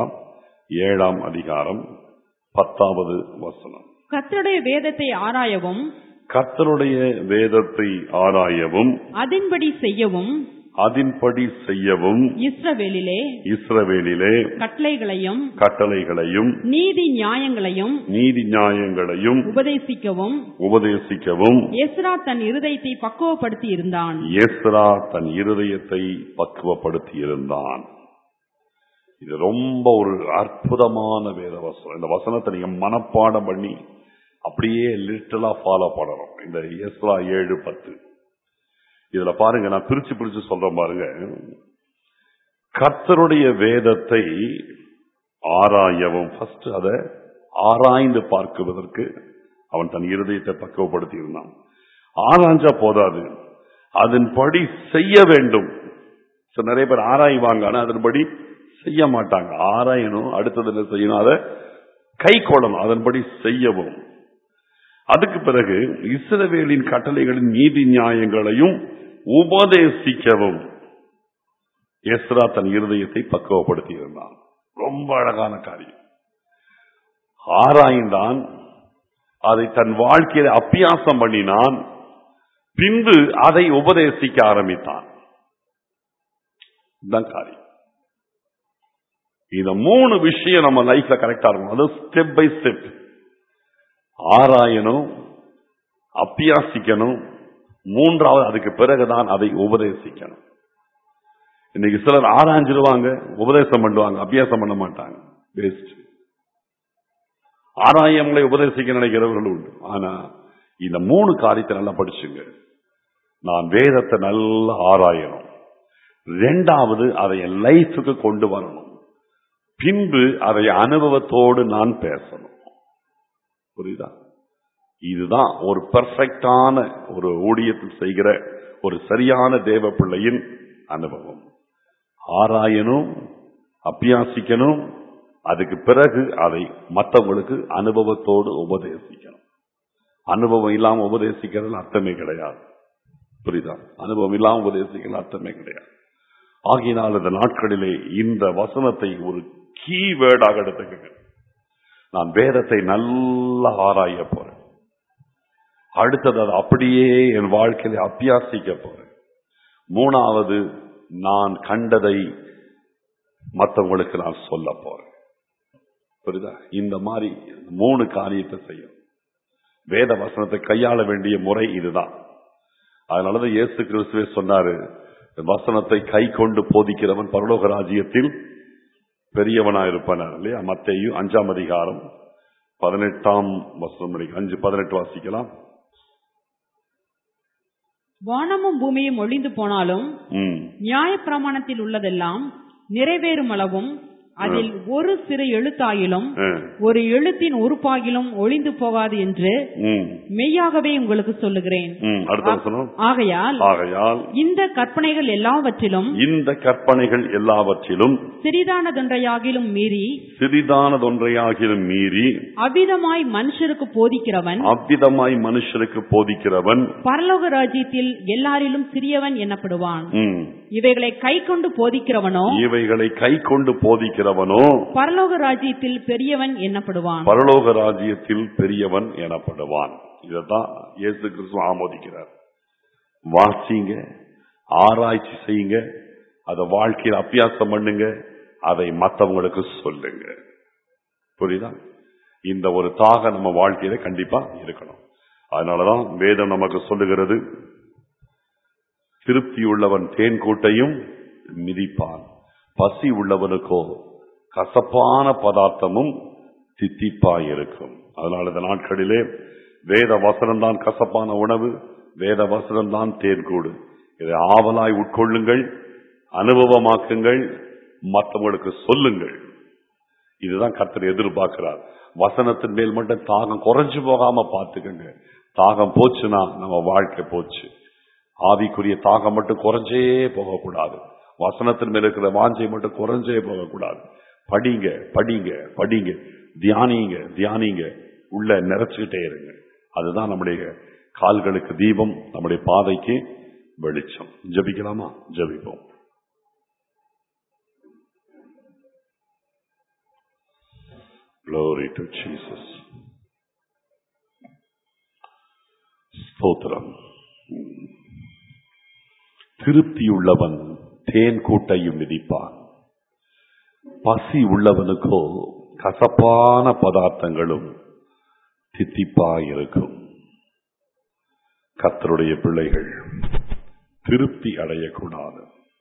ஏழாம் அதிகாரம் பத்தாவது வசனம் கர்த்தருடைய வேதத்தை ஆராயவும் கர்த்தருடைய வேதத்தை ஆராயவும் அதின்படி செய்யவும் அதின்படி செய்யவும் இஸ்ரவேலிலே இஸ்ரவேலிலே கட்டளைகளையும் கட்டளைகளையும் நீதி நியாயங்களையும் நீதி நியாயங்களையும் உபதேசிக்கவும் உபதேசிக்கவும் எஸ்ரா தன் இருதயத்தை பக்குவப்படுத்தி இருந்தான் எஸ்ரா தன் இருதயத்தை பக்குவப்படுத்தி இருந்தான் இது ரொம்ப ஒரு அற்புதமான வேத வசனம் இந்த வசனத்தை நீங்க மனப்பாடம் பண்ணி அப்படியே லிட்டலா ஃபாலோ பண்ணணும் இந்த எஸ்ரா ஏழு பத்து இதுல பாருங்க நான் பிரிச்சு பிரிச்சு சொல்றேன் பாருங்க கர்த்தருடைய வேதத்தை ஆராயவும் ஃபர்ஸ்ட் அதை ஆராய்ந்து பார்க்குவதற்கு அவன் தன் இருதயத்தை பக்குவப்படுத்தி இருந்தான் ஆராய்ஞ்சா போதாது அதன்படி செய்ய வேண்டும் So, நிறைய பேர் ஆராய்வாங்க ஆனா அதன்படி செய்ய மாட்டாங்க ஆராயணும் அடுத்தது என்ன செய்யணும் அதை கை கொள்ளணும் அதன்படி செய்யவும் அதுக்கு பிறகு இஸ்ரவேலின் கட்டளைகளின் நீதி நியாயங்களையும் உபதேசிக்கவும் எஸ்ரா தன் இருதயத்தை பக்குவப்படுத்தி இருந்தான் ரொம்ப அழகான காரியம் ஆராய்ந்தான் அதை தன் வாழ்க்கையில அப்பியாசம் பண்ணினான் பின்பு அதை உபதேசிக்க ஆரம்பித்தான் இதுதான் காரியம் இந்த மூணு விஷயம் நம்ம லைஃப்ல கரெக்டா இருக்கும் அது ஸ்டெப் பை ஸ்டெப் ஆராயணும் அப்பியாசிக்கணும் மூன்றாவது அதுக்கு பிறகுதான் அதை உபதேசிக்கணும் இன்னைக்கு சிலர் ஆராய்ஞ்சிருவாங்க உபதேசம் பண்ணுவாங்க அபியாசம் பண்ண மாட்டாங்க வேஸ்ட் ஆராயங்களை உபதேசிக்க நினைக்கிறவர்கள் உண்டு ஆனா இந்த மூணு காரியத்தை நல்லா படிச்சுங்க நான் வேதத்தை நல்லா ஆராயணும் ரெண்டாவது அதை என் லைஃபுக்கு கொண்டு வரணும் பின்பு அதை அனுபவத்தோடு நான் பேசணும் புரியுதா இதுதான் ஒரு பெர்ஃபெக்டான ஒரு ஊழியத்தில் செய்கிற ஒரு சரியான தேவ பிள்ளையின் அனுபவம் ஆராயணும் அபியாசிக்கணும் அதுக்கு பிறகு அதை மற்றவங்களுக்கு அனுபவத்தோடு உபதேசிக்கணும் அனுபவம் இல்லாம உபதேசிக்கிறது அர்த்தமே கிடையாது புரியுதா அனுபவம் இல்லாம உபதேசிக்கிறது அர்த்தமே கிடையாது ஆகினால் இந்த நாட்களிலே இந்த வசனத்தை ஒரு கீ வேர்டாக எடுத்துக்கங்க நான் வேதத்தை நல்லா ஆராய போறேன் அடுத்தது அது அப்படியே என் வாழ்க்கையில அபியாசிக்க போறேன் மூணாவது நான் கண்டதை மற்றவங்களுக்கு நான் சொல்ல போறேன் புரியுதா இந்த மாதிரி மூணு காரியத்தை செய்யும் வேத வசனத்தை கையாள வேண்டிய முறை இதுதான் அதனாலதான் இயேசு கிறிஸ்துவே சொன்னாரு வசனத்தை கை கொண்டு போதிக்கிறவன் பரலோக ராஜ்யத்தில் பெரியவனா இருப்பான் இல்லையா மத்தையும் அஞ்சாம் அதிகாரம் பதினெட்டாம் வசனம் படிக்க- அஞ்சு பதினெட்டு வாசிக்கலாம் வானமும் பூமியும் ஒளிந்து போனாலும் ம் நியாயப்பிரமாணத்தில் உள்ளதெல்லாம் நிறைவேறும் அளவும் அதில் ஒரு சிறு எழுத்தாயிலும் ஆ, ஒரு எழுத்தின் உறுப்பாகிலும் ஒளிந்து போகாது என்று ம் மெய்யாகவே உங்களுக்கு சொல்லுகிறேன் ம் அடுத்த வசனம் ஆகையால் ஆகையால் இந்த கற்பனைகள் எல்லாவற்றிலும் இந்த கற்பனைகள் எல்லாவற்றிலும் சிறிதானதொன்றையாகிலும் மீறி சிறிதானதொன்றையாகிலும் மீறி அவ்விதமாய் மனுஷருக்கு போதிக்கிறவன் அவ்விதமாய் மனுஷருக்கு போதிக்கிறவன் பரலோக ராஜ்யத்தில் எல்லாரிலும் சிறியவன் எனப்படுவான் ம், இவைகளை கை கொண்டு போதிக்கிறவனோ இவைகளை கை கொண்டு போதிக்கிறவனோ பரலோக ராஜ்யத்தில் பெரியவன் எனப்படுவான் பரலோக ராஜ்யத்தில் பெரியவன் எனப்படுவான் இதைத்தான் இயேசு கிறிஸ்து ஆமோதிக்கிறார் வாசிங்க ஆராய்ச்சி செய்யுங்க அதை வாழ்க்கையில் அபியாசம் பண்ணுங்க அதை மற்றவங்களுக்கு சொல்லுங்க புரியுதா இந்த ஒரு தாக நம்ம வாழ்க்கையில கண்டிப்பா இருக்கணும் அதனாலதான் வேதம் நமக்கு சொல்லுகிறது திருப்தி உள்ளவன் தேன் கூட்டையும் மிதிப்பான் பசி உள்ளவனுக்கோ கசப்பான பதார்த்தமும் தித்திப்பாய் இருக்கும் அதனால இந்த நாட்களிலே வேத வசனம் தான் கசப்பான உணவு வேத வசனம் தான் தேன்கூடு இதை ஆவலாய் உட்கொள்ளுங்கள் அனுபவமாக்குங்கள் மற்றவங்களுக்கு சொல்லுங்கள் இதுதான் கர்த்தர் எதிர்பார்க்கிறார் வசனத்தின் மேல் மட்டும் தாகம் குறைஞ்சு போகாம பார்த்துக்கங்க தாகம் போச்சுன்னா நம்ம வாழ்க்கை போச்சு ஆவிக்குரிய தாகம் மட்டும் குறைஞ்சே போகக்கூடாது வசனத்தின் மேல் இருக்கிற வாஞ்சை மட்டும் குறைஞ்சே போகக்கூடாது படிங்க படிங்க படிங்க தியானிங்க தியானிங்க உள்ள நிறைச்சுக்கிட்டே இருங்க அதுதான் நம்முடைய கால்களுக்கு தீபம் நம்முடைய பாதைக்கு வெளிச்சம் ஜெபிக்கலாமா ஜெபிப்போம் Glory to Jesus. ஸ்தோத்திரம் திருப்தியுள்ளவன் தேன் கூட்டையும் மிதிப்பான் பசி உள்ளவனுக்கோ கசப்பான பதார்த்தங்களும் தித்திப்பாயிருக்கும் கர்த்தருடைய பிள்ளைகள் திருப்தி அடையக்கூடாது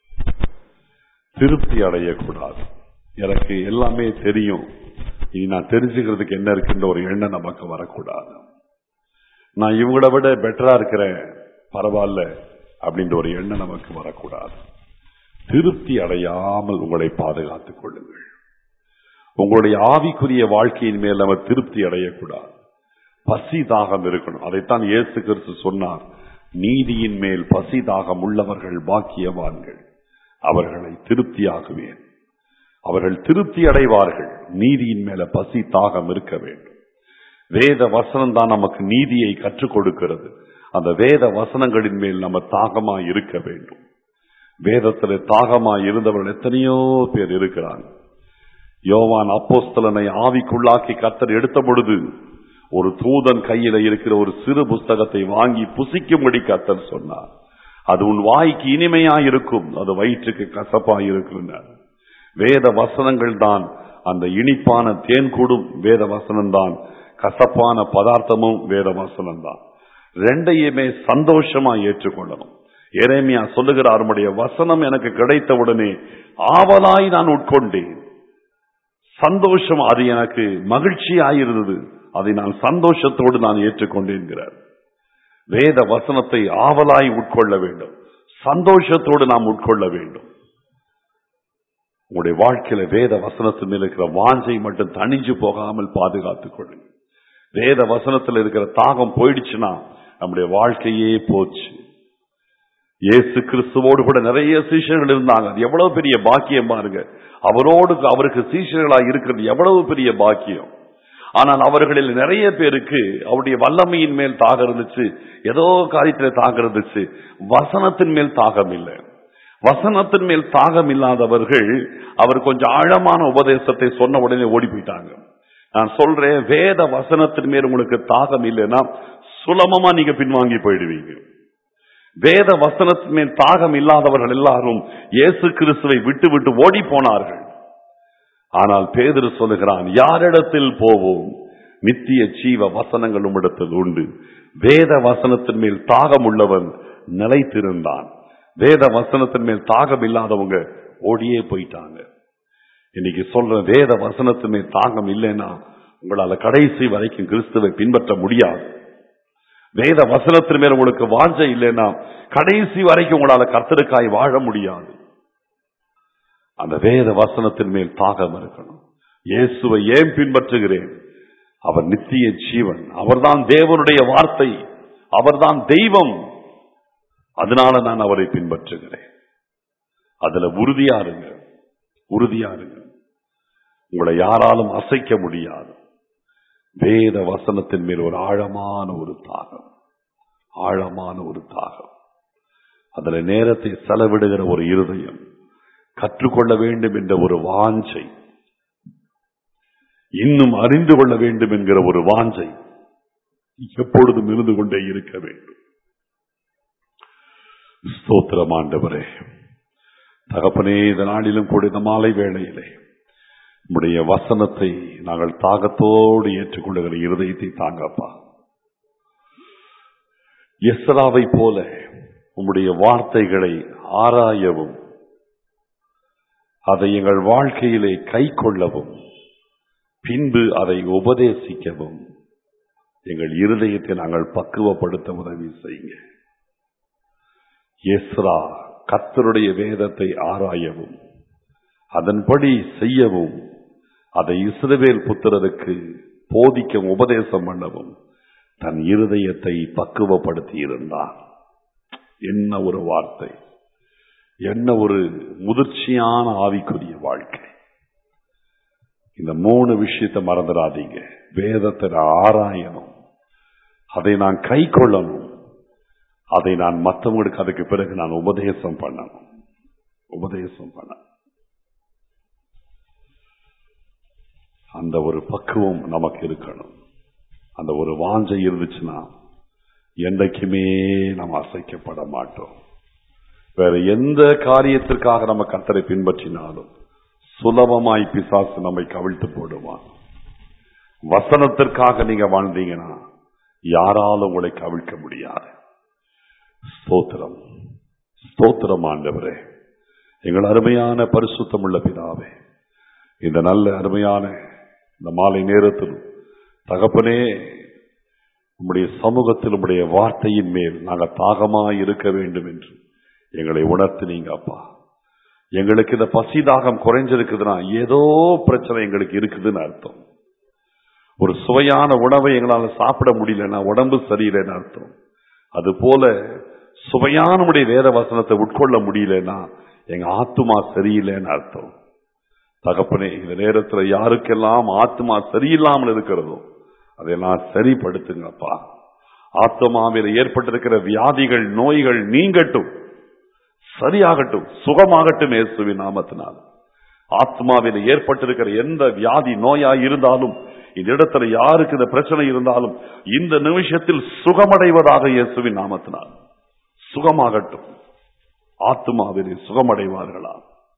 திருப்தி அடையக்கூடாது எனக்கு எல்லாமே தெரியும் இனி நான் தெரிஞ்சுக்கிறதுக்கு என்ன இருக்குன்ற ஒரு எண்ணம் நமக்கு வரக்கூடாது நான் இவங்கள விட பெட்டரா இருக்கிறேன் பரவாயில்ல அப்படின்ற ஒரு எண்ணம் நமக்கு வரக்கூடாது திருப்தி அடையாமல் உங்களை பாதுகாத்துக் கொள்ளுங்கள் உங்களுடைய ஆவிக்குரிய வாழ்க்கையின் மேல் நம்ம திருப்தி அடையக்கூடாது பசி தாகம் இருக்கணும் அதைத்தான் இயேசு கிறிஸ்து சொன்னார் நீதியின் மேல் பசி தாகம் உள்ளவர்கள் பாக்கியவான்கள் அவர்களை திருப்தியாகுவேன் அவர்கள் திருப்தி அடைவார்கள் நீதியின் மேல பசி தாகம் இருக்க வேண்டும் வேத வசனம் தான் நமக்கு நீதியை கற்றுக் கொடுக்கிறது அந்த வேத வசனங்களின் மேல் நம்ம தாகமா இருக்க வேண்டும் வேதத்தில் தாகமா இருந்தவர்கள் எத்தனையோ பேர் இருக்கிறாங்க யோவான் அப்போஸ்தலனை ஆவிக்குள்ளாக்கி கத்தர் எடுத்த பொழுது ஒரு தூதன் கையில இருக்கிற ஒரு சிறு புஸ்தகத்தை வாங்கி புசிக்கும்படி கத்தர் சொன்னார் அது உன் வாய்க்கு இனிமையா இருக்கும் அது வயிற்றுக்கு கசப்பா இருக்கும் வேத வசனங்கள் தான் அந்த இனிப்பான தேன் கூடும் வேத வசனம் தான் கசப்பான பதார்த்தமும் வேத வசனம் தான் ரெண்டையுமே சந்தோஷமா ஏற்றுக்கொள்ளணும் எரேமியா சொல்லுகிறார் உம்முடைய வசனம் எனக்கு கிடைத்தவுடனே ஆவலாய் நான் உட்கொண்டேன் சந்தோஷம் அது எனக்கு மகிழ்ச்சியாயிருந்தது அதை நான் சந்தோஷத்தோடு நான் ஏற்றுக்கொண்டேன்கிறார் வேத வசனத்தை ஆவலாய் உட்கொள்ள வேண்டும் சந்தோஷத்தோடு நாம் உட்கொள்ள வேண்டும் உங்களுடைய வாழ்க்கையில வேத வசனத்தின் மேல் இருக்கிற வாஞ்சை மட்டும் தணிஞ்சு போகாமல் பாதுகாத்துக் கொள்ளுங்க வேத வசனத்தில் இருக்கிற தாகம் போயிடுச்சுன்னா நம்முடைய வாழ்க்கையே போச்சு இயேசு கிறிஸ்துவோடு கூட நிறைய சீஷர்கள் இருந்தாங்க அது எவ்வளவு பெரிய பாக்கியம் பாருங்க அவரோடு அவருக்கு சீஷர்களா இருக்கிறது எவ்வளவு பெரிய பாக்கியம் ஆனால் அவர்களில் நிறைய பேருக்கு அவருடைய வல்லமையின் மேல் தாகம் இருந்துச்சு ஏதோ காரியத்துல தாகம் இருந்துச்சு வசனத்தின் மேல் தாகம் இல்லை வசனத்தின் மேல் தாகம் இல்லாதவர்கள் அவர் கொஞ்சம் ஆழமான உபதேசத்தை சொன்ன உடனே ஓடி போயிட்டாங்க நான் சொல்றேன் வேத வசனத்தின் மேல் உங்களுக்கு தாகம் இல்லைன்னா சுலபமா நீங்க பின்வாங்கி போயிடுவீங்க வேத வசனத்தின் மேல் தாகம் இல்லாதவர்கள் எல்லாரும் இயேசு கிறிஸ்துவை விட்டு விட்டு ஓடி போனார்கள் ஆனால் பேதரு சொல்லுகிறான் யாரிடத்தில் போவோம் நித்திய ஜீவ வசனங்கள் உம்மிடத்தில் உண்டு வேத வசனத்தின் மேல் தாகம் உள்ளவன் நிலைத்திருந்தான் வேத வசனத்தின் மேல் தாகம் இல்லாதவங்க ஓடியே போயிட்டாங்க இன்னைக்கு சொல்ற வேத வசனத்தின் மேல் தாகம் இல்லைன்னா உங்களால கடைசி வரைக்கும் கிறிஸ்துவை பின்பற்ற முடியாது வேத வசனத்தின் மேல் உங்களுக்கு வாஞ்சை இல்லைன்னா கடைசி வரைக்கும் உங்களால கர்த்தருக்காய் வாழ முடியாது அந்த வேத வசனத்தின் மேல் தாகம் இருக்கணும் இயேசுவை ஏன் பின்பற்றுகிறேன் அவர் நித்திய ஜீவன் அவர்தான் தேவனுடைய வார்த்தை அவர்தான் தெய்வம் அதனால நான் அவரை பின்பற்றுகிறேன் அதுல உறுதியா இருங்க உறுதியா இருங்க உங்களை யாராலும் அசைக்க முடியாது வேத வசனத்தின் மேல் ஒரு ஆழமான ஒரு தாகம் ஆழமான ஒரு தாகம் அதுல நேரத்தை செலவிடுகிற ஒரு இருதயம் கற்றுக்கொள்ள வேண்டும் என்ற ஒரு வாஞ்சை இன்னும் அறிந்து கொள்ள வேண்டும் என்கிற ஒரு வாஞ்சை எப்பொழுதும் இருந்து கொண்டே இருக்க வேண்டும் ஸ்தோத்திரம் ஆண்டவரே தகப்பனே இந்த நாளிலும் கூட இந்த மாலை வேளையிலே உம்முடைய வசனத்தை நாங்கள் தாகத்தோடு ஏற்றுக்கொள்ளுகிற இருதயத்தை தாங்கப்பா எஸ்ராவை போல உம்முடைய வார்த்தைகளை ஆராயவும் அதை எங்கள் வாழ்க்கையிலே கை கொள்ளவும் பின்பு அதை உபதேசிக்கவும் எங்கள் இருதயத்தை நாங்கள் பக்குவப்படுத்த உதவி செய்யுங்க எஸ்ரா கத்தருடைய வேதத்தை ஆராயவும் அதன்படி செய்யவும் அதை இஸ்ரவேல் புத்திரருக்கு போதிக்க உபதேசம் பண்ணவும் தன் இருதயத்தை பக்குவப்படுத்தி இருந்தார் என்ன ஒரு வார்த்தை என்ன ஒரு முதிர்ச்சியான ஆவிக்குரிய வாழ்க்கை இந்த மூணு விஷயத்தை மறந்துடாதீங்க வேதத்தை நான் ஆராயணும் அதை நான் கை கொள்ளணும் அதை நான் மற்றவங்களுக்கு அதுக்கு பிறகு நான் உபதேசம் பண்ணணும் உபதேசம் பண்ண அந்த ஒரு பக்குவம் நமக்கு இருக்கணும் அந்த ஒரு வாஞ்சை இருந்துச்சுன்னா என்றைக்குமே நாம் அசைக்கப்பட மாட்டோம் வேற எந்த காரியத்திற்காக நம்ம கத்தரை பின்பற்றினாலும் சுலபமாய் பிசாசு நம்மை கவிழ்த்து போடுவான் வசனத்திற்காக நீங்க வாழ்ந்தீங்கன்னா யாராலும் உங்களை கவிழ்க்க முடியாது ஸ்தோத்திரம் ஸ்தோத்திரம் ஆண்டவரே எங்கள் அருமையான பரிசுத்தமுள்ள பிதாவே இந்த நல்ல அருமையான இந்த மாலை நேரத்தில் தகப்பனே உம்முடைய சமூகத்தில் உம்முடைய வார்த்தையின் மேல் நாங்கள் தாகமாய் இருக்க வேண்டும் என்று எங்களை உணர்த்தினீங்க அப்பா எங்களுக்கு இந்த பசி தாகம் குறைஞ்சிருக்குதுன்னா ஏதோ பிரச்சனை எங்களுக்கு இருக்குதுன்னு அர்த்தம் ஒரு சுவையான உணவை எங்களால சாப்பிட முடியலன்னா உடம்பு சரியில்லைன்னு அர்த்தம் அது போல சுவையான உடைய வேத வசனத்தை உட்கொள்ள முடியலன்னா எங்க ஆத்துமா சரியில்லைன்னு அர்த்தம் தகப்பனே இந்த நேரத்துல யாருக்கெல்லாம் ஆத்மா சரியில்லாமல் இருக்கிறதோ அதையெல்லாம் சரிப்படுத்துங்கப்பா ஆத்மாவில் ஏற்பட்டிருக்கிற வியாதிகள் நோய்கள் நீங்கட்டும் சரியாகட்டும் சுகமாகட்டும் இயேசுவின் நாமத்தினால் ஆத்மாவில் ஏற்பட்டிருக்கிற எந்த வியாதி நோயா இருந்தாலும் இந்த இடத்துல யாருக்கு இந்த பிரச்சனை இருந்தாலும் இந்த நிமிஷத்தில் சுகமடைவதாக இயேசுவின் நாமத்தினால் சுகமாகட்டும் ஆத்மாவிலே சுகமடைவார்களா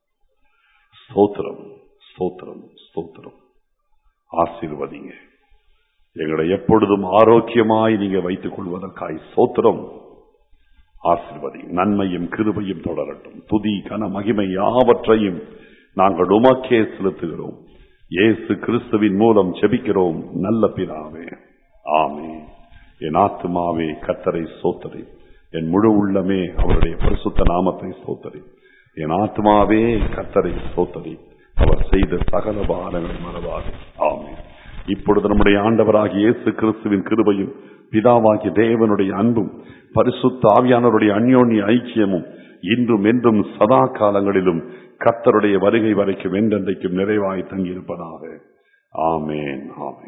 ஸ்தோத்திரம் ஸ்தோத்திரம் ஸ்தோத்திரம் ஆசீர்வதிங்க எங்களை எப்பொழுதும் ஆரோக்கியமாய் நீங்க வைத்துக் கொள்வதற்காய் ஸ்தோத்திரம் ஆசீர்வதி நன்மையும் கிருபையும் தொடரட்டும் துதி கன மகிமை யாவற்றையும் நாங்கள் உமக்கே செலுத்துகிறோம் இயேசு கிறிஸ்துவின் மூலம் செபிக்கிறோம் நல்ல பிதாவே ஆமே என் ஆத்துமாவே கத்தரை சோத்தரை என் முழு உள்ளமே அவருடைய பரிசுத்த நாமத்தை சோத்தரி என் ஆத்மாவே கத்தரை சோத்தரி அவர் செய்த சகல பாரங்களை மறவாது ஆமே இப்பொழுது நம்முடைய ஆண்டவராகிய இயேசு கிறிஸ்துவின் கிருபையும் பிதாவாகிய தேவனுடைய அன்பும் பரிசுத்த ஆவியானவருடைய அந்யோன்ய ஐக்கியமும் இன்றும் என்றும் சதா காலங்களிலும் கத்தருடைய வருகை வரைக்கும் என்றென்றைக்கும் நிறைவாய் தங்கியிருப்பதாக ஆமேன் ஆமேன்